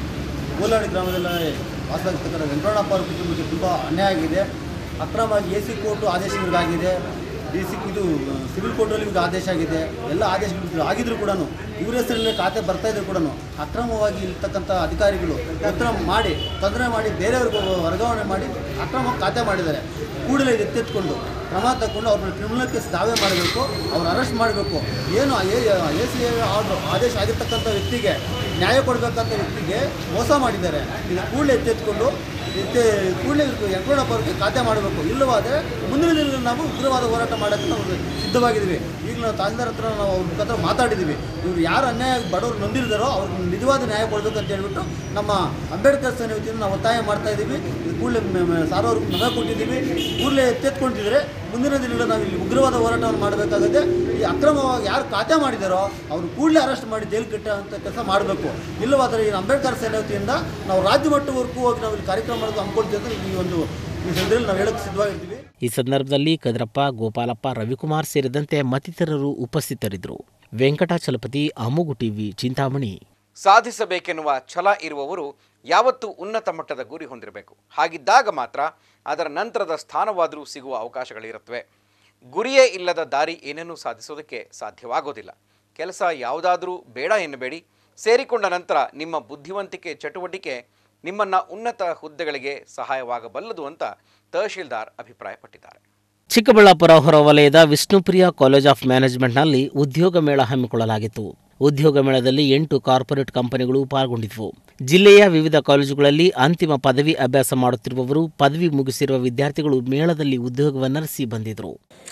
ಗೋಲಾಡಿ ಗ್ರಾಮದಲ್ಲಿ ವಾಸವಾಗಿರ್ತಕ್ಕಂಥ ವೆಂಕಟರಮಣಪ್ಪ ಅವರ ಕುಟುಂಬಕ್ಕೆ ತುಂಬ ಅನ್ಯಾಯ ಆಗಿದೆ ಅಕ್ರಮವಾಗಿ ಎ ಸಿ ಕೋರ್ಟು ಆದೇಶ ಇವ್ರಿಗಾಗಿದೆ ಡಿ ಸಿ ಇದು ಸಿವಿಲ್ ಕೋರ್ಟಲ್ಲಿ ಇವ್ರಿಗೆ ಆದೇಶ ಆಗಿದೆ ಎಲ್ಲ ಆದೇಶಗಳು ಆಗಿದ್ರು ಕೂಡ ಇವ್ರ ಹೆಸರಲ್ಲಿ ಖಾತೆ ಬರ್ತಾ ಇದ್ರು ಕೂಡ ಅಕ್ರಮವಾಗಿ ಇರ್ತಕ್ಕಂಥ ಅಧಿಕಾರಿಗಳು ಅಕ್ರಮ ಮಾಡಿ ತೊಂದರೆ ಮಾಡಿ ಬೇರೆಯವ್ರಿಗೆ ವರ್ಗಾವಣೆ ಮಾಡಿ ಅಕ್ರಮ ಖಾತೆ ಮಾಡಿದ್ದಾರೆ ಕೂಡಲೇ ಇದು ಎತ್ತೆತ್ಕೊಂಡು ಕ್ರಮ ತಗೊಂಡು ಅವ್ರನ್ನ ಕ್ರಿಮಿನಲ್ ಕೇಸ್ ದಾವೆ ಮಾಡಬೇಕು ಅವ್ರು ಅರೆಸ್ಟ್ ಮಾಡಬೇಕು ಏನು ಎ ಸಿ ಆರ್ಡ್ರು ಆದೇಶ ಆಗಿರ್ತಕ್ಕಂಥ ವ್ಯಕ್ತಿಗೆ ನ್ಯಾಯ ಕೊಡಬೇಕಂತ ವ್ಯಕ್ತಿಗೆ ಮೋಸ ಮಾಡಿದ್ದಾರೆ ಇದು ಕೂಡಲೇ ಎತ್ತೆತ್ಕೊಂಡು ಎತ್ತೆ ಕೂಡಲೇ ಯಂಕಣ್ಣಪ್ಪ ಅವ್ರಿಗೆ ಖಾತೆ ಮಾಡಬೇಕು ಇಲ್ಲವಾದರೆ ಮುಂದಿನ ದಿನಗಳಲ್ಲಿ ನಾವು ಉಗ್ರವಾದ ಹೋರಾಟ ಮಾಡೋಕ್ಕೆ ನಾವು ಸಿದ್ಧವಾಗಿದ್ದೀವಿ ಈಗ ನಾವು ತಹಸೀಲ್ದಾರ್ ಹತ್ರ ನಾವು ಅವ್ರ ಮುಖಾಂತರ ಮಾತಾಡಿದ್ದೀವಿ ಇವರು ಯಾರು ಅನ್ಯಾಯ ಬಡವರು ನೊಂದಿರಿದಾರೋ ಅವ್ರಿಗೆ ನಿಜವಾದ ನ್ಯಾಯ ಕೊಡಬೇಕು ಅಂತ ಹೇಳ್ಬಿಟ್ಟು ನಮ್ಮ ಅಂಬೇಡ್ಕರ್ ಸೇನೆ ವತಿಯಿಂದ ನಾವು ಒತ್ತಾಯ ಮಾಡ್ತಾ ಇದ್ದೀವಿ ಇದು ಕೂಡಲೇ ಸಾರ್ವರ್ಗೂ ನಮಗೆ ಕೊಟ್ಟಿದ್ದೀವಿ ಕೂಡಲೇ ಎತ್ತೆತ್ಕೊಂಡಿದ್ರೆ ಮುಂದಿನ ದಿನಗಳಲ್ಲಿ ನಾವು ಇಲ್ಲಿ ಉಗ್ರವಾದ ಹೋರಾಟವನ್ನು ಮಾಡಬೇಕಾಗುತ್ತೆ ಈ ಅಕ್ರಮವಾಗಿ ಯಾರು ಖಾತೆ ಮಾಡಿದಾರೋ ಅವರು ಕೂಡಲೇ ಅರೆಸ್ಟ್ ಮಾಡಿ ಜೈಲು ಕಟ್ಟುವಂಥ ಕೆಲಸ ಮಾಡಬೇಕು ಇಲ್ಲವಾದರೆ ಈ ಅಂಬೇಡ್ಕರ್ ಸೇನೆ ವತಿಯಿಂದ ನಾವು ರಾಜ್ಯ ಮಟ್ಟವರೆಗೂ ಹೋಗಿ ನಾವು ಇಲ್ಲಿ ಕಾರ್ಯಕ್ರಮ ಮಾಡೋದು ಹಮ್ಮಿಕೊಳ್ತೀವಿ ಅಂತ ಈ ಒಂದು ಈ ಸಂದರ್ಭದಲ್ಲಿ ನಾವು ಹೇಳಕ್ಕೆ ಸಿದ್ಧವಾಗಿರ್ತೀವಿ ಈ ಸಂದರ್ಭದಲ್ಲಿ ಕದ್ರಪ್ಪ ಗೋಪಾಲಪ್ಪ ರವಿಕುಮಾರ್ ಸೇರಿದಂತೆ ಮತ್ತಿತರರು ಉಪಸ್ಥಿತರಿದ್ದರು ವೆಂಕಟಾಚಲಪತಿ ಅಮುಗು ಟಿವಿ ಚಿಂತಾಮಣಿ ಸಾಧಿಸಬೇಕೆನ್ನುವ ಛಲ ಇರುವವರು ಯಾವತ್ತೂ ಉನ್ನತ ಮಟ್ಟದ ಗುರಿ ಹೊಂದಿರಬೇಕು ಹಾಗಿದ್ದಾಗ ಮಾತ್ರ ಅದರ ನಂತರದ ಸ್ಥಾನವಾದರೂ ಸಿಗುವ ಅವಕಾಶಗಳಿರುತ್ತವೆ ಗುರಿಯೇ ಇಲ್ಲದ ದಾರಿ ಏನನ್ನೂ ಸಾಧಿಸೋದಕ್ಕೆ ಸಾಧ್ಯವಾಗೋದಿಲ್ಲ ಕೆಲಸ ಯಾವುದಾದರೂ ಬೇಡ ಎನ್ನಬೇಡಿ ಸೇರಿಕೊಂಡ ನಂತರ ನಿಮ್ಮ ಬುದ್ಧಿವಂತಿಕೆ ಚಟುವಟಿಕೆ ನಿಮ್ಮನ್ನು ಉನ್ನತ ಹುದ್ದೆಗಳಿಗೆ ಸಹಾಯವಾಗಬಲ್ಲದು ಅಂತ ತಹಶೀಲ್ದಾರ್ ಅಭಿಪ್ರಾಯಪಟ್ಟಿದ್ದಾರೆ ಚಿಕ್ಕಬಳ್ಳಾಪುರ ಹೊರವಲಯದ ವಿಷ್ಣುಪ್ರಿಯ ಕಾಲೇಜ್ ಆಫ್ ಮ್ಯಾನೇಜ್ಮೆಂಟ್ನಲ್ಲಿ ಉದ್ಯೋಗ ಮೇಳ ಹಮ್ಮಿಕೊಳ್ಳಲಾಗಿತ್ತು ಉದ್ಯೋಗ ಮೇಳದಲ್ಲಿ ಎಂಟು ಕಾರ್ಪೊರೇಟ್ ಕಂಪನಿಗಳು ಪಾಲ್ಗೊಂಡಿದ್ವು ಜಿಲ್ಲೆಯ ವಿವಿಧ ಕಾಲೇಜುಗಳಲ್ಲಿ ಅಂತಿಮ ಪದವಿ ಅಭ್ಯಾಸ ಮಾಡುತ್ತಿರುವವರು ಪದವಿ ಮುಗಿಸಿರುವ ವಿದ್ಯಾರ್ಥಿಗಳು ಮೇಳದಲ್ಲಿ ಉದ್ಯೋಗವನ್ನರಿಸಿ ಬಂದಿದ್ದರು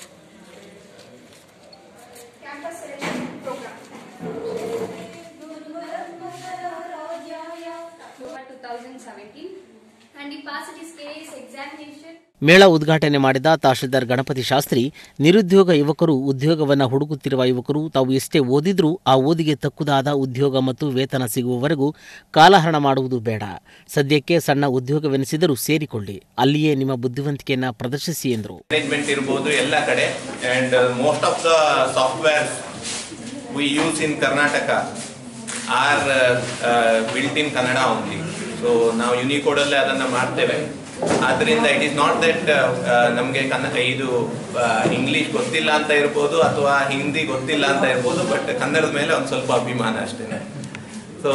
campus selection program. October 2017 and he passed his case examination. ಮೇಳ ಉದ್ಘಾಟನೆ ಮಾಡಿದ ತಹಶೀಲ್ದಾರ್ ಗಣಪತಿ ಶಾಸ್ತ್ರಿ ನಿರುದ್ಯೋಗ ಯುವಕರು ಉದ್ಯೋಗವನ್ನು ಹುಡುಕುತ್ತಿರುವ ಯುವಕರು ತಾವು ಎಷ್ಟೇ ಓದಿದ್ರೂ ಆ ಓದಿಗೆ ತಕ್ಕುದಾದ ಉದ್ಯೋಗ ಮತ್ತು ವೇತನ ಸಿಗುವವರೆಗೂ ಕಾಲಹರಣ ಮಾಡುವುದು ಬೇಡ ಸದ್ಯಕ್ಕೆ ಸಣ್ಣ ಉದ್ಯೋಗವೆನಿಸಿದರೂ ಸೇರಿಕೊಳ್ಳಿ ಅಲ್ಲಿಯೇ ನಿಮ್ಮ ಬುದ್ಧಿವಂತಿಕೆಯನ್ನು ಪ್ರದರ್ಶಿಸಿ ಎಂದರು ಮ್ಯಾನೇಜ್ಮೆಂಟ್ ಇರ್ಬೋದು ಎಲ್ಲ ಕಡೆ and most of the software we use in Karnataka are built in Kannada only so ನಾವು ಯುನಿಕೋಡಲ್ಲೇ ಅದನ್ನು ಮಾಡ್ತೇವೆ ಆದ್ದರಿಂದ ಇಟ್ ಈಸ್ ನಾಟ್ ದಟ್ ನಮಗೆ ಕನ್ನಡ ಇದು ಇಂಗ್ಲೀಷ್ ಗೊತ್ತಿಲ್ಲ ಅಂತ ಇರ್ಬೋದು ಅಥವಾ ಹಿಂದಿ ಗೊತ್ತಿಲ್ಲ ಅಂತ ಇರ್ಬೋದು ಬಟ್ ಕನ್ನಡದ ಮೇಲೆ ಒಂದು ಸ್ವಲ್ಪ ಅಭಿಮಾನ ಅಷ್ಟೇ so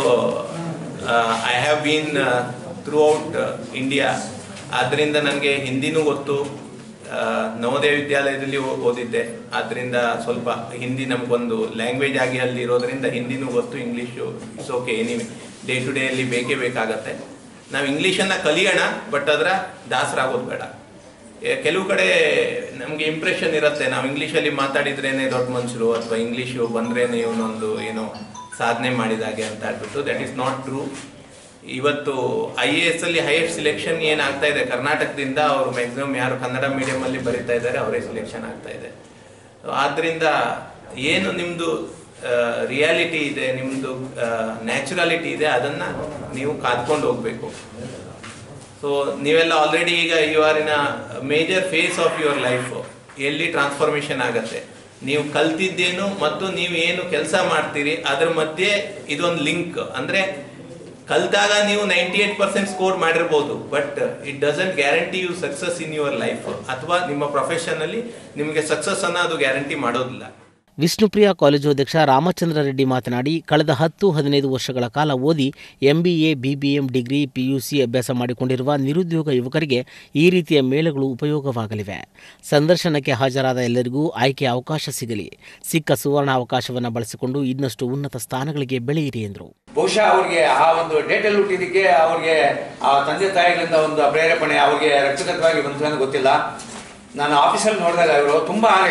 I have been throughout India ಆದ್ದರಿಂದ ನನಗೆ ಹಿಂದಿನೂ ಗೊತ್ತು ಆ, ನವೋದಯ ವಿದ್ಯಾಲಯದಲ್ಲಿ ಓ- ಓದಿದ್ದೆ ಆದ್ದರಿಂದ ಸ್ವಲ್ಪ ಹಿಂದಿ ನಮಗೊಂದು ಲ್ಯಾಂಗ್ವೇಜ್ ಆಗಿ ಅಲ್ಲಿ ಇರೋದ್ರಿಂದ ಹಿಂದಿನೂ ಗೊತ್ತು English it's okay any day to day ಅಲ್ಲಿ ಬೇಕೇ ಬೇಕಾಗತ್ತೆ ನಾವು ಇಂಗ್ಲೀಷನ್ನು ಕಲಿಯೋಣ ಬಟ್ ಅದರ ದಾಸರಾಗೋದು ಬೇಡ ಎ- ಕೆಲವು ಕಡೆ ನಮಗೆ ಇಂಪ್ರೆಷನ್ ಇರುತ್ತೆ ನಾವು ಇಂಗ್ಲೀಷಲ್ಲಿ ಮಾತಾಡಿದ್ರೇನೆ ದೊಡ್ಡ ಮನುಷ್ಯರು ಅಥವಾ ಇಂಗ್ಲೀಷು ಬಂದ್ರೇನೆ ಇವನೊಂದು ಏನೋ ಸಾಧನೆ ಮಾಡಿದಾಗೆ ಅಂತ ಹೇಳ್ಬಿಟ್ಟು ದಟ್ ಈಸ್ ನಾಟ್ ಟ್ರೂ ಇವತ್ತು ಐ ಎ ಎಸ್ ಅಲ್ಲಿ ಹೈಯೆಸ್ಟ್ ಸಿಲೆಕ್ಷನ್ ಏನಾಗ್ತಾ ಇದೆ ಕರ್ನಾಟಕದಿಂದ ಅವರು ಮ್ಯಾಕ್ಸಿಮಮ್ ಯಾರು ಕನ್ನಡ ಮೀಡಿಯಂ ಅಲ್ಲಿ ಬರೀತಾ ಇದ್ದಾರೆ ಅವರೇ ಸಿಲೆಕ್ಷನ್ ಆಗ್ತಾ ಇದೆ ಆದ್ರಿಂದ ಏನು ನಿಮ್ದು ರಿಯಾಲಿಟಿ ಇದೆ ನಿಮ್ದು ನ್ಯಾಚುರಾಲಿಟಿ ಇದೆ ಅದನ್ನ ನೀವು ಕಾದ್ಕೊಂಡು ಹೋಗ್ಬೇಕು ಸೊ ನೀವೆಲ್ಲ ಆಲ್ರೆಡಿ ಈಗ you are in a major phase of your life ಎಲ್ಲಿ ಟ್ರಾನ್ಸ್ಫಾರ್ಮೇಶನ್ ಆಗತ್ತೆ ನೀವು ಕಲ್ತಿದ್ದೇನು ಮತ್ತು ನೀವು ಏನು ಕೆಲಸ ಮಾಡ್ತೀರಿ ಅದ್ರ ಮಧ್ಯೆ ಇದೊಂದು ಲಿಂಕ್ ಅಂದ್ರೆ ಕಲ್ತಾಗ ನೀವು ನೈಂಟಿ ಏಟ್ ಪರ್ಸೆಂಟ್ ಸ್ಕೋರ್ ಮಾಡಿರ್ಬೋದು but it doesn't guarantee you success in your life ಅಥವಾ ನಿಮ್ಮ ಪ್ರೊಫೆಷನ್ ಅಲ್ಲಿ ನಿಮಗೆ ಸಕ್ಸಸ್ ಅನ್ನ ಅದು ಗ್ಯಾರಂಟಿ ಮಾಡೋದಿಲ್ಲ ವಿಷ್ಣುಪ್ರಿಯ ಕಾಲೇಜು ಅಧ್ಯಕ್ಷ ರಾಮಚಂದ್ರ ರೆಡ್ಡಿ ಮಾತನಾಡಿ ಕಳೆದ ಹತ್ತು ಹದಿನೈದು ವರ್ಷಗಳ ಕಾಲ ಓದಿ ಎಂಬಿಎ ಬಿಬಿಎಂ ಡಿಗ್ರಿ ಪಿಯುಸಿ ಅಭ್ಯಾಸ ಮಾಡಿಕೊಂಡಿರುವ ನಿರುದ್ಯೋಗ ಯುವಕರಿಗೆ ಈ ರೀತಿಯ ಮೇಳಗಳು ಉಪಯೋಗವಾಗಲಿವೆ ಸಂದರ್ಶನಕ್ಕೆ ಹಾಜರಾದ ಎಲ್ಲರಿಗೂ ಆಯ್ಕೆ ಅವಕಾಶ ಸಿಗಲಿ ಸಿಕ್ಕ ಸುವರ್ಣ ಅವಕಾಶವನ್ನು ಬಳಸಿಕೊಂಡು ಇನ್ನಷ್ಟು ಉನ್ನತ ಸ್ಥಾನಗಳಿಗೆ ಬೆಳೆಯಿರಿ ಎಂದರು ಬಹುಶಃ ಅವ್ರಿಗೆ ಆ ಒಂದು ಡೇಟಲ್ಲಿ ಹುಟ್ಟಿದ್ದಕ್ಕೆ ಅವ್ರಿಗೆ ಆ ತಂದೆ ತಾಯಿಗಳಿಂದ ಒಂದು ಪ್ರೇರೇಪಣೆ ಅವ್ರಿಗೆ ರಕ್ತಗತವಾಗಿ ಬಂತು ಅಂತ ಗೊತ್ತಿಲ್ಲ ನಾನು ಆಫೀಸಲ್ಲಿ ನೋಡಿದಾಗ ಇವರು ತುಂಬ ಆನೆಸ್ಟ್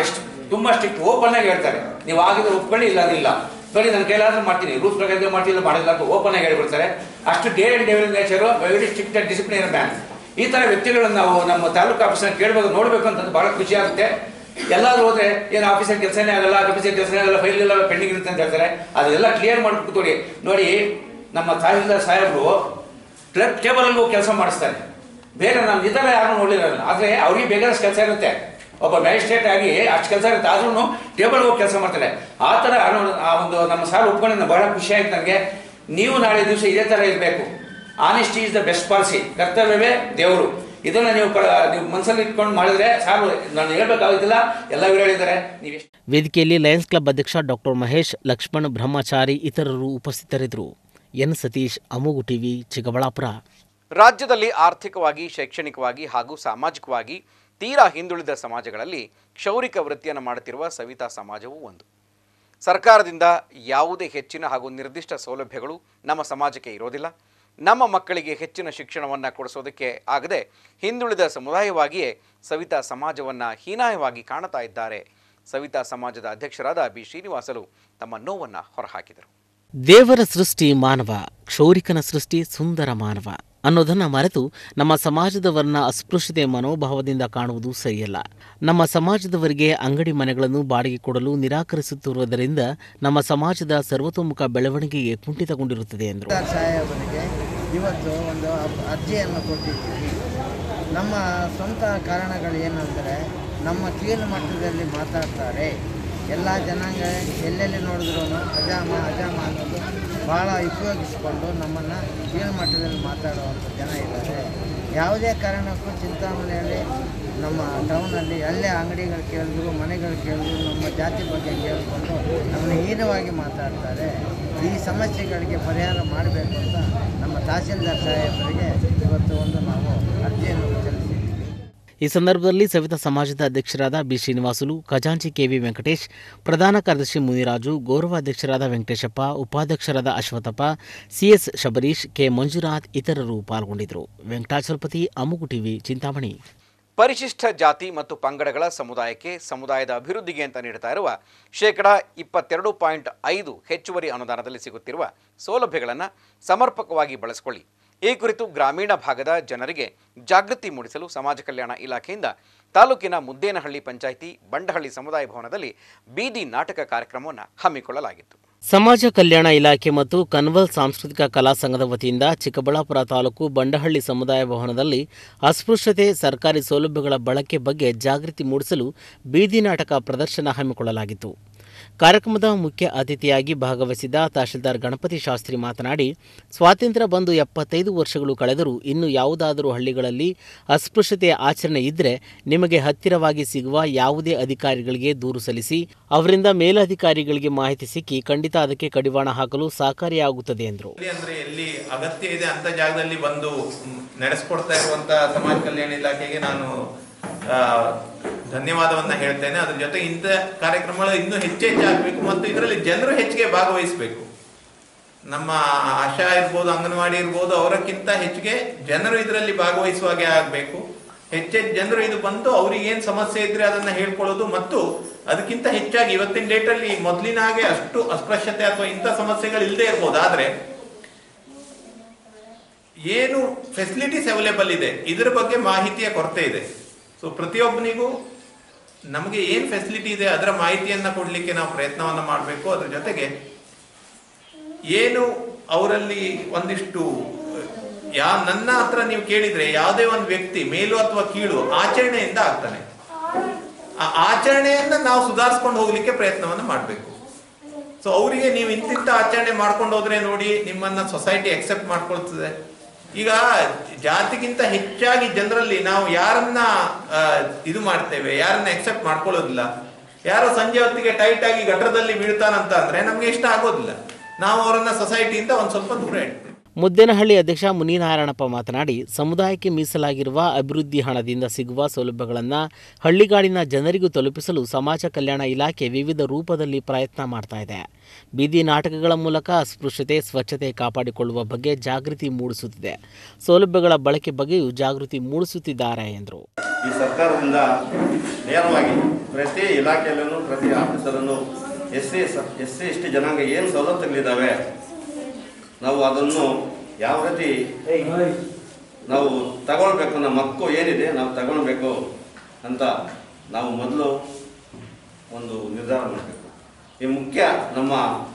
ತುಂಬ ಸ್ಟ್ರಿಕ್ಟ್ ಓಪನ್ ಆಗಿ ಹೇಳ್ತಾರೆ ನೀವು ಆಗಿದ್ರೆ ಒಪ್ಕೊಳ್ಳಿ ಇಲ್ಲ ಅದಿಲ್ಲ ನೋಡಿ ನನ್ನ ಕೈಲಾದ್ರೂ ಮಾಡ್ತೀನಿ ರೂಲ್ಸ್ ಪ್ರಕಾರ ಮಾಡ್ತಿಲ್ಲ ಮಾಡಿಲ್ಲ ಅಂತ ಓಪನ್ ಆಗಿ ಹೇಳ್ಬಿಡ್ತಾರೆ ಅಷ್ಟು day and devil nature very strict and discipline man ಈ ಥರ ವ್ಯಕ್ತಿಗಳನ್ನು ನಾವು ನಮ್ಮ ತಾಲೂಕು ಆಫೀಸಲ್ಲಿ ಕೇಳಬೇಕು ನೋಡಬೇಕು ಅಂತಂದು ಭಾಳ ಖುಷಿ ಆಗುತ್ತೆ ಎಲ್ಲಾದ್ರೂ ಹೋದ್ರೆ ಏನು ಆಫೀಸರ್ ಕೆಲಸನೇ ಆಗಲ್ಲ ಆಫೀಸರ್ ಕೆಲಸನೇ ಆಗಲ್ಲ ಫೈಲ್ ಎಲ್ಲ ಪೆಂಡಿಂಗ್ ಇರುತ್ತೆ ಅಂತ ಹೇಳ್ತಾರೆ ಅದೆಲ್ಲ ಕ್ಲಿಯರ್ ಮಾಡ್ಬಿಟ್ಟು ಕೂತ್ಕೊಳ್ಳಿ ನೋಡಿ ನಮ್ಮ ತಹಸೀಲ್ದಾರ್ ಸಾಹೇಬರು ಕ್ಲಬ್ ಟೇಬಲಲ್ಲೂ ಕೆಲಸ ಮಾಡಿಸ್ತಾರೆ ಬೇರೆ ನಮ್ಮ ಇದರ ಯಾರು ನೋಡಿರಲ್ಲ ಆದರೆ ಅವ್ರಿಗೆ ಬೇಕಾದಷ್ಟು ಕೆಲಸ ಇರುತ್ತೆ ಒಬ್ಬ ಮ್ಯಾಜಿಸ್ಟ್ರೇಟ್ ಆಗಿ ಅಷ್ಟು ಕೆಲಸ ಇರುತ್ತೆ ಆದ್ರೂ ಟೇಬಲ್ ಹೋಗಿ ಕೆಲಸ ಮಾಡ್ತಾರೆ ಆ ಥರ ಅನ್ನೋ- ಆ ಒಂದು ನಮ್ಮ ಸಾರ್ ಒಪ್ಕೊಂಡು ಬಹಳ ಖುಷಿ ಆಯ್ತು ನನಗೆ ನೀವು ನಾಳೆ ದಿವಸ ಇದೇ ಥರ ಇರಬೇಕು honesty is the best policy ಕರ್ತವ್ಯವೇ ದೇವರು ಇದನ್ನ ನೀವು ಕ- ನೀವು ಮನಸ್ಸಲ್ಲಿ ಇಟ್ಕೊಂಡು ಮಾಡಿದ್ರೆ ಸಾರು ನಾನು ಹೇಳ್ಬೇಕಾಗುತ್ತಿಲ್ಲ ಎಲ್ಲ ಇವ್ರು ಹೇಳಿದ್ದಾರೆ ನೀವು ವೇದಿಕೆಯಲ್ಲಿ ಲಯನ್ಸ್ ಕ್ಲಬ್ ಅಧ್ಯಕ್ಷ ಡಾಕ್ಟರ್ ಮಹೇಶ್ ಲಕ್ಷ್ಮಣ್ ಬ್ರಹ್ಮಚಾರಿ ಇತರರು ಉಪಸ್ಥಿತರಿದ್ದರು ಎನ್ ಸತೀಶ್ ಅಮೋಗು ಟಿವಿ ಚಿಕ್ಕಬಳ್ಳಾಪುರ ರಾಜ್ಯದಲ್ಲಿ ಆರ್ಥಿಕವಾಗಿ ಶೈಕ್ಷಣಿಕವಾಗಿ ಹಾಗೂ ಸಾಮಾಜಿಕವಾಗಿ ತೀರಾ ಹಿಂದುಳಿದ ಸಮಾಜಗಳಲ್ಲಿ ಕ್ಷೌರಿಕ ವೃತ್ತಿಯನ್ನು ಮಾಡುತ್ತಿರುವ ಸವಿತಾ ಸಮಾಜವೂ ಒಂದು ಸರ್ಕಾರದಿಂದ ಯಾವುದೇ ಹೆಚ್ಚಿನ ಹಾಗೂ ನಿರ್ದಿಷ್ಟ ಸೌಲಭ್ಯಗಳು ನಮ್ಮ ಸಮಾಜಕ್ಕೆ ಇರೋದಿಲ್ಲ ನಮ್ಮ ಮಕ್ಕಳಿಗೆ ಹೆಚ್ಚಿನ ಶಿಕ್ಷಣವನ್ನು ಕೊಡಿಸೋದಕ್ಕೆ ಆಗದೆ ಹಿಂದುಳಿದ ಸಮುದಾಯವಾಗಿಯೇ ಸವಿತಾ ಸಮಾಜವನ್ನು ಹೀನಾಯವಾಗಿ ಕಾಣುತ್ತಾ ಇದ್ದಾರೆ ಸವಿತಾ ಸಮಾಜದ ಅಧ್ಯಕ್ಷರಾದ ಬಿ ಶ್ರೀನಿವಾಸಲು ತಮ್ಮ ನೋವನ್ನು ಹೊರಹಾಕಿದರು ದೇವರ ಸೃಷ್ಟಿ ಮಾನವ ಕ್ಷೌರಿಕನ ಸೃಷ್ಟಿ ಸುಂದರ ಮಾನವ ಅನ್ನೋದನ್ನು ಮರೆತು ನಮ್ಮ ಸಮಾಜದವರನ್ನ ಅಸ್ಪೃಶ್ಯತೆ ಮನೋಭಾವದಿಂದ ಕಾಣುವುದು ಸರಿಯಲ್ಲ ನಮ್ಮ ಸಮಾಜದವರಿಗೆ ಅಂಗಡಿ ಮನೆಗಳನ್ನು ಬಾಡಿಗೆ ಕೊಡಲು ನಿರಾಕರಿಸುತ್ತಿರುವುದರಿಂದ ನಮ್ಮ ಸಮಾಜದ ಸರ್ವತೋಮುಖ ಬೆಳವಣಿಗೆಗೆ ಕುಂಠಿತಗೊಂಡಿರುತ್ತದೆ ಎಂದರು ಸಾಹೇಬರಿಗೆ ಇವತ್ತು ಒಂದು ಅಪ್- ಅರ್ಜಿಯನ್ನು ಕೊಟ್ಟಿದ್ದೀವಿ ನಮ್ಮ ಸ್ವಂತ ಕಾರಣಗಳು ಏನಂದರೆ ನಮ್ಮ ಕೀಳು ಮಟ್ಟದಲ್ಲಿ ಮಾತಾಡ್ತಾರೆ ಎಲ್ಲ ಜನಾಂಗ ಎಲ್ಲೆಲ್ಲಿ ನೋಡಿದ್ರು ಅಜಾಮ ಅಜಾಮ ಅನ್ನೋದು ಭಾಳ ಉಪಯೋಗಿಸಿಕೊಂಡು ನಮ್ಮನ್ನು ಕೀಳು ಮಟ್ಟದಲ್ಲಿ ಮಾತಾಡುವಂಥ ಜನ ಇದ್ದಾರೆ ಯಾವುದೇ ಕಾರಣಕ್ಕೂ ಚಿಂತಾಮಣಿಯಲ್ಲಿ ನಮ್ಮ ಟೌನಲ್ಲಿ ಅಲ್ಲೇ ಅಂಗಡಿಗಳು ಕೇಳಿದ್ರು ಮನೆಗಳು ಕೇಳಿದ್ರು ನಮ್ಮ ಜಾತಿ ಬಗ್ಗೆ ಕೇಳಿಕೊಂಡು ನಮ್ಮನ್ನು ಹೀನವಾಗಿ ಮಾತಾಡ್ತಾರೆ ಈ ಸಮಸ್ಯೆಗಳಿಗೆ ಪರಿಹಾರ ಮಾಡಬೇಕು ಅಂತ ನಮ್ಮ ತಹಸೀಲ್ದಾರ್ ಸಾಹೇಬರಿಗೆ ಇವತ್ತು ಒಂದು ನಾವು ಅರ್ಜಿಯನ್ನು ಸಲ್ಲಿಸಿದ್ದೀವಿ ಈ ಸಂದರ್ಭದಲ್ಲಿ ಸವಿತಾ ಸಮಾಜದ ಅಧ್ಯಕ್ಷರಾದ ಬಿ ಶ್ರೀನಿವಾಸುಲು ಖಜಾಂಚಿ ಕೆವಿ ವೆಂಕಟೇಶ್ ಪ್ರಧಾನ ಕಾರ್ಯದರ್ಶಿ ಮುನಿರಾಜು ಗೌರವಾಧ್ಯಕ್ಷರಾದ ವೆಂಕಟೇಶಪ್ಪ ಉಪಾಧ್ಯಕ್ಷರಾದ ಅಶ್ವಥಪ್ಪ ಸಿಎಸ್ ಶಬರೀಶ್ ಕೆ ಮಂಜುನಾಥ್ ಇತರರು ಪಾಲ್ಗೊಂಡಿದ್ದರು ವೆಂಕಟಾಚಲಪತಿ ಅಮುಗು ಟಿವಿ ಚಿಂತಾಮಣಿ ಪರಿಶಿಷ್ಟ ಜಾತಿ ಮತ್ತು ಪಂಗಡಗಳ ಸಮುದಾಯಕ್ಕೆ ಸಮುದಾಯದ ಅಭಿವೃದ್ಧಿಗೆ ಅಂತ ನೀಡ್ತಾ ಇರುವ ಶೇಕಡ ಇಪ್ಪತ್ತೆರಡು ಪಾಯಿಂಟ್ ಐದು ಹೆಚ್ಚುವರಿ ಅನುದಾನದಲ್ಲಿ ಸಿಗುತ್ತಿರುವ ಸೌಲಭ್ಯಗಳನ್ನು ಸಮರ್ಪಕವಾಗಿ ಬಳಸಿಕೊಳ್ಳಿ ಈ ಕುರಿತು ಗ್ರಾಮೀಣ ಭಾಗದ ಜನರಿಗೆ ಜಾಗೃತಿ ಮೂಡಿಸಲು ಸಮಾಜ ಕಲ್ಯಾಣ ಇಲಾಖೆಯಿಂದ ತಾಲೂಕಿನ ಮುದ್ದೇನಹಳ್ಳಿ ಪಂಚಾಯಿತಿ ಬಂಡಹಳ್ಳಿ ಸಮುದಾಯ ಭವನದಲ್ಲಿ ಬೀದಿ ನಾಟಕ ಕಾರ್ಯಕ್ರಮವನ್ನು ಹಮ್ಮಿಕೊಳ್ಳಲಾಗಿತ್ತು ಸಮಾಜ ಕಲ್ಯಾಣ ಇಲಾಖೆ ಮತ್ತು ಕನ್ವಲ್ ಸಾಂಸ್ಕೃತಿಕ ಕಲಾ ಸಂಘದ ವತಿಯಿಂದ ಚಿಕ್ಕಬಳ್ಳಾಪುರ ತಾಲೂಕು ಬಂಡಹಳ್ಳಿ ಸಮುದಾಯ ಭವನದಲ್ಲಿ ಅಸ್ಪೃಶ್ಯತೆ ಸರ್ಕಾರಿ ಸೌಲಭ್ಯಗಳ ಬಳಕೆ ಬಗ್ಗೆ ಜಾಗೃತಿ ಮೂಡಿಸಲು ಬೀದಿ ನಾಟಕ ಪ್ರದರ್ಶನ ಹಮ್ಮಿಕೊಳ್ಳಲಾಗಿತ್ತು ಕಾರ್ಯಕ್ರಮದ ಮುಖ್ಯ ಅತಿಥಿಯಾಗಿ ಭಾಗವಹಿಸಿದ್ದ ತಹಶೀಲ್ದಾರ್ ಗಣಪತಿ ಶಾಸ್ತ್ರಿ ಮಾತನಾಡಿ ಸ್ವಾತಂತ್ರ್ಯ ಬಂದು ಎಪ್ಪತ್ತೈದು ವರ್ಷಗಳು ಕಳೆದರೂ ಇನ್ನು ಯಾವುದಾದರೂ ಹಳ್ಳಿಗಳಲ್ಲಿ ಅಸ್ಪೃಶ್ಯತೆ ಆಚರಣೆ ಇದ್ದರೆ ನಿಮಗೆ ಹತ್ತಿರವಾಗಿ ಸಿಗುವ ಯಾವುದೇ ಅಧಿಕಾರಿಗಳಿಗೆ ದೂರು ಸಲ್ಲಿಸಿ ಅವರಿಂದ ಮೇಲಧಿಕಾರಿಗಳಿಗೆ ಮಾಹಿತಿ ಸಿಕ್ಕಿ ಖಂಡಿತ ಅದಕ್ಕೆ ಕಡಿವಾಣ ಹಾಕಲು ಸಹಕಾರಿಯಾಗುತ್ತದೆ ಎಂದರು ಎಲ್ಲಿ ಅಂದ್ರೆ ಎಲ್ಲಿ ಅಗತ್ಯ ಇದೆ ಅಂತ ಜಾಗದಲ್ಲಿ ಬಂದು ಮ್, ನಡೆಸ್ಕೊಡ್ತಾ ಇರುವಂತ ಸಮಾಜ ಕಲ್ಯಾಣ ಇಲಾಖೆಗೆ ನಾನು ಆ, ಧನ್ಯವಾದವನ್ನ ಹೇಳ್ತೇನೆ ಅದ್ರ ಜೊತೆ ಇಂಥ ಕಾರ್ಯಕ್ರಮಗಳು ಇನ್ನೂ ಹೆಚ್ಚು ಹೆಚ್ಚಾಗಬೇಕು ಮತ್ತು ಇದರಲ್ಲಿ ಜನರು ಹೆಚ್ಚಿಗೆ ಭಾಗವಹಿಸಬೇಕು ನಮ್ಮ ಆಶಾ ಇರ್ಬೋದು ಅಂಗನವಾಡಿ ಇರ್ಬೋದು ಅವರಕ್ಕಿಂತ ಹೆಚ್ಚಿಗೆ ಜನರು ಇದರಲ್ಲಿ ಭಾಗವಹಿಸುವಾಗೆ ಆಗಬೇಕು ಹೆಚ್ಚೆಚ್ಚು ಜನರು ಇದು ಬಂದು ಅವ್ರಿಗೆ ಏನು ಸಮಸ್ಯೆ ಇದ್ರೆ ಅದನ್ನ ಹೇಳ್ಕೊಳ್ಳೋದು ಮತ್ತು ಅದಕ್ಕಿಂತ ಹೆಚ್ಚಾಗಿ ಇವತ್ತಿನ ಡೇಟಲ್ಲಿ ಮೊದಲಿನ ಹಾಗೆ ಅಷ್ಟು ಅಸ್ಪೃಶ್ಯತೆ ಅಥವಾ ಇಂಥ ಸಮಸ್ಯೆಗಳು ಇಲ್ಲದೆ ಇರ್ಬೋದು ಆದ್ರೆ ಏನು ಫೆಸಿಲಿಟೀಸ್ ಅವೈಲೇಬಲ್ ಇದೆ ಇದರ ಬಗ್ಗೆ ಮಾಹಿತಿಯ ಕೊರತೆ ಇದೆ ಸೊ ಪ್ರತಿಯೊಬ್ಬನಿಗೂ ನಮಗೆ ಏನು ಫೆಸಿಲಿಟಿ ಇದೆ ಅದರ ಮಾಹಿತಿಯನ್ನ ಕೊಡಲಿಕ್ಕೆ ನಾವು ಪ್ರಯತ್ನವನ್ನ ಮಾಡಬೇಕು ಅದ್ರ ಜೊತೆಗೆ ಏನು ಅವರಲ್ಲಿ ಒಂದಿಷ್ಟು ಯಾ ನನ್ನ ಹತ್ರ ನೀವು ಕೇಳಿದ್ರೆ ಯಾವುದೇ ಒಂದು ವ್ಯಕ್ತಿ ಮೇಲು ಅಥವಾ ಕೀಳು ಆಚರಣೆಯಿಂದ ಆಗ್ತಾನೆ ಆ ಆಚರಣೆಯನ್ನ ನಾವು ಸುಧಾರಿಸ್ಕೊಂಡು ಹೋಗ್ಲಿಕ್ಕೆ ಪ್ರಯತ್ನವನ್ನ ಮಾಡಬೇಕು ಸೊ ಅವರಿಗೆ ನೀವು ಇಂತಿಂತ ಆಚರಣೆ ಮಾಡ್ಕೊಂಡು ಹೋದ್ರೆ ನೋಡಿ ನಿಮ್ಮನ್ನ ಸೊಸೈಟಿ ಅಕ್ಸೆಪ್ಟ್ ಮಾಡ್ಕೊಳ್ತದೆ ಈಗ ಜಾತಿಗಿಂತ ಹೆಚ್ಚಾಗಿ ಜನರಲ್ಲಿ ನಾವು ಯಾರನ್ನ ಆ, ಇದು ಮಾಡ್ತೇವೆ ಯಾರನ್ನ ಅಕ್ಸೆಪ್ಟ್ ಮಾಡ್ಕೊಳ್ಳೋದಿಲ್ಲ ಯಾರೋ ಸಂಜೆ ಹೊತ್ತಿಗೆ ಟೈಟ್ ಆಗಿ ಗಟ್ರದಲ್ಲಿ ಬೀಳ್ತಾನಂತ ಅಂದ್ರೆ ನಮ್ಗೆ ಇಷ್ಟ ಆಗೋದಿಲ್ಲ ನಾವು ಅವರನ್ನ ಸೊಸೈಟಿಯಿಂದ ಒಂದ್ ಸ್ವಲ್ಪ ದೂರ ಇಡ್ತೇವೆ ಮುದ್ದೇನಹಳ್ಳಿ ಅಧ್ಯಕ್ಷ ಮುನಿನಾರಾಯಣಪ್ಪ ಮಾತನಾಡಿ ಸಮುದಾಯಕ್ಕೆ ಮೀಸಲಾಗಿರುವ ಅಭಿವೃದ್ಧಿ ಹಣದಿಂದ ಸಿಗುವ ಸೌಲಭ್ಯಗಳನ್ನು ಹಳ್ಳಿಗಾಡಿನ ಜನರಿಗೂ ತಲುಪಿಸಲು ಸಮಾಜ ಕಲ್ಯಾಣ ಇಲಾಖೆ ವಿವಿಧ ರೂಪದಲ್ಲಿ ಪ್ರಯತ್ನ ಮಾಡ್ತಾ ಇದೆ ಬೀದಿ ನಾಟಕಗಳ ಮೂಲಕ ಅಸ್ಪೃಶ್ಯತೆ ಸ್ವಚ್ಛತೆ ಕಾಪಾಡಿಕೊಳ್ಳುವ ಬಗ್ಗೆ ಜಾಗೃತಿ ಮೂಡಿಸುತ್ತಿದೆ ಸೌಲಭ್ಯಗಳ ಬಳಕೆ ಬಗ್ಗೆಯೂ ಜಾಗೃತಿ ಮೂಡಿಸುತ್ತಿದ್ದಾರೆ ಎಂದರು ಈ ಸರ್ಕಾರದಿಂದ ನೇರವಾಗಿ ಪ್ರತಿ ಇಲಾಖೆಯಲ್ಲೂ ಪ್ರತಿ ಆಫೀಸರನ್ನು S C S C S T ಜನಾಂಗ ಏನು ಸವಲತ್ತುಗಳಿದ್ದಾವೆ ನಾವು ಅದನ್ನು ಯಾವ ರೀತಿ ನಾವು ತಗೊಳ್ಬೇಕು ನಮ್ಮ ಹಕ್ಕು ಏನಿದೆ ನಾವು ತಗೊಳ್ಬೇಕು ಅಂತ ನಾವು ಮೊದಲು ಒಂದು ನಿರ್ಧಾರ ಮಾಡಬೇಕು ಈ ಮುಖ್ಯ ನಮ್ಮ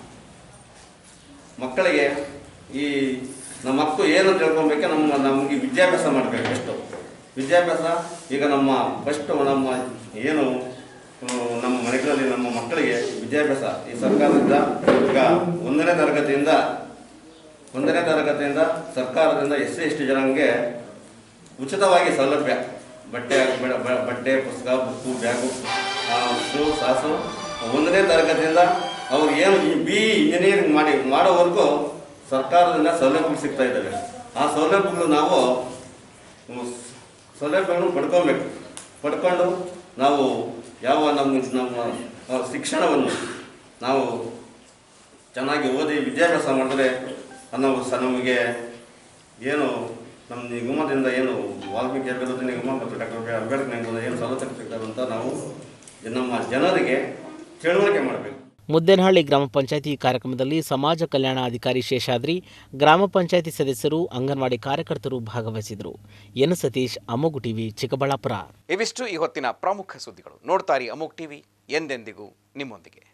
ಮಕ್ಕಳಿಗೆ ಈ ನಮ್ಮ ಹಕ್ಕು ಏನು ತಿಳ್ಕೊಬೇಕು ನಮ್ಮ ನಮಗೆ ವಿದ್ಯಾಭ್ಯಾಸ ಮಾಡಬೇಕು ಎಷ್ಟು ವಿದ್ಯಾಭ್ಯಾಸ ಈಗ ನಮ್ಮ ಫಸ್ಟ್ ನಮ್ಮ ಏನು ಆ, ನಮ್ಮ ಮನೆಗಳಲ್ಲಿ ನಮ್ಮ ಮಕ್ಕಳಿಗೆ ವಿದ್ಯಾಭ್ಯಾಸ ಈ ಸರ್ಕಾರದಿಂದ ಈಗ ಒಂದನೇ ತರಗತಿಯಿಂದ ಒಂದನೇ ತರಗತಿಯಿಂದ ಸರ್ಕಾರದಿಂದ ಎಸ್ ಸಿ ಎಸ್ ಟಿ ಜನಾಂಗಕ್ಕೆ ಉಚಿತವಾಗಿ ಸೌಲಭ್ಯ ಬಟ್ಟೆ ಬ- ಬ- ಬಟ್ಟೆ ಪುಸ್ತಕ ಬುಕ್ಕು ಬ್ಯಾಗು ಆ, ಶೂ ಸಾಸು ಒಂದನೇ ತರಗತಿಯಿಂದ ಅವ್ರು ಏನು ಈ ಬಿ ಇಂಜಿನಿಯರಿಂಗ್ ಮಾಡಿ ಮಾಡೋವರೆಗೂ ಸರ್ಕಾರದಿಂದ ಸೌಲಭ್ಯಗಳು ಸಿಗ್ತಾ ಇದ್ದಾವೆ ಆ ಸೌಲಭ್ಯಗಳು ನಾವು ಹ್ಮ್, ಸೌಲಭ್ಯಗಳನ್ನು ಪಡ್ಕೊಬೇಕು ಪಡ್ಕೊಂಡು ನಾವು ಯಾವ ನಮ್ಮ ನಮ್ಮ ಆ, ಶಿಕ್ಷಣವನ್ನು ನಾವು ಚೆನ್ನಾಗಿ ಓದಿ ವಿದ್ಯಾಭ್ಯಾಸ ಮಾಡಿದ್ರೆ ನಾವು ಸ ನಮಗೆ ಏನು ನಮ್ಮ ನಿಗಮದಿಂದ ಏನು ವಾಲ್ಮೀಕಿ ಅಭಿವೃದ್ಧಿ ನಿಗಮ ಮತ್ತು ಡಾಕ್ಟರ್ ಬಿ ಆರ್ ಅಂಬೇಡ್ಕರ್ ನಿಗಮದ ಏನು ಸವಲತ್ತು ಸಿಗ್ತದೆ ಅಂತ ನಾವು ನಮ್ಮ ಜನರಿಗೆ ತಿಳುವಳಿಕೆ ಮಾಡಬೇಕು ಮುದ್ದೇನಹಳ್ಳಿ ಗ್ರಾಮ ಪಂಚಾಯಿತಿ ಕಾರ್ಯಕ್ರಮದಲ್ಲಿ ಸಮಾಜ ಕಲ್ಯಾಣ ಅಧಿಕಾರಿ ಶೇಷಾದ್ರಿ ಗ್ರಾಮ ಪಂಚಾಯಿತಿ ಸದಸ್ಯರು ಅಂಗನವಾಡಿ ಕಾರ್ಯಕರ್ತರು ಭಾಗವಹಿಸಿದರು ಎನ್ ಸತೀಶ್ ಅಮೋಗು ಟಿವಿ ಚಿಕ್ಕಬಳ್ಳಾಪುರ ಇವಿಷ್ಟು ಈ ಹೊತ್ತಿನ ಪ್ರಮುಖ ಸುದ್ದಿಗಳು ನೋಡ್ತಾರಿ ಅಮೋಕ್ ಟಿವಿ ಎಂದೆಂದಿಗೂ ನಿಮ್ಮೊಂದಿಗೆ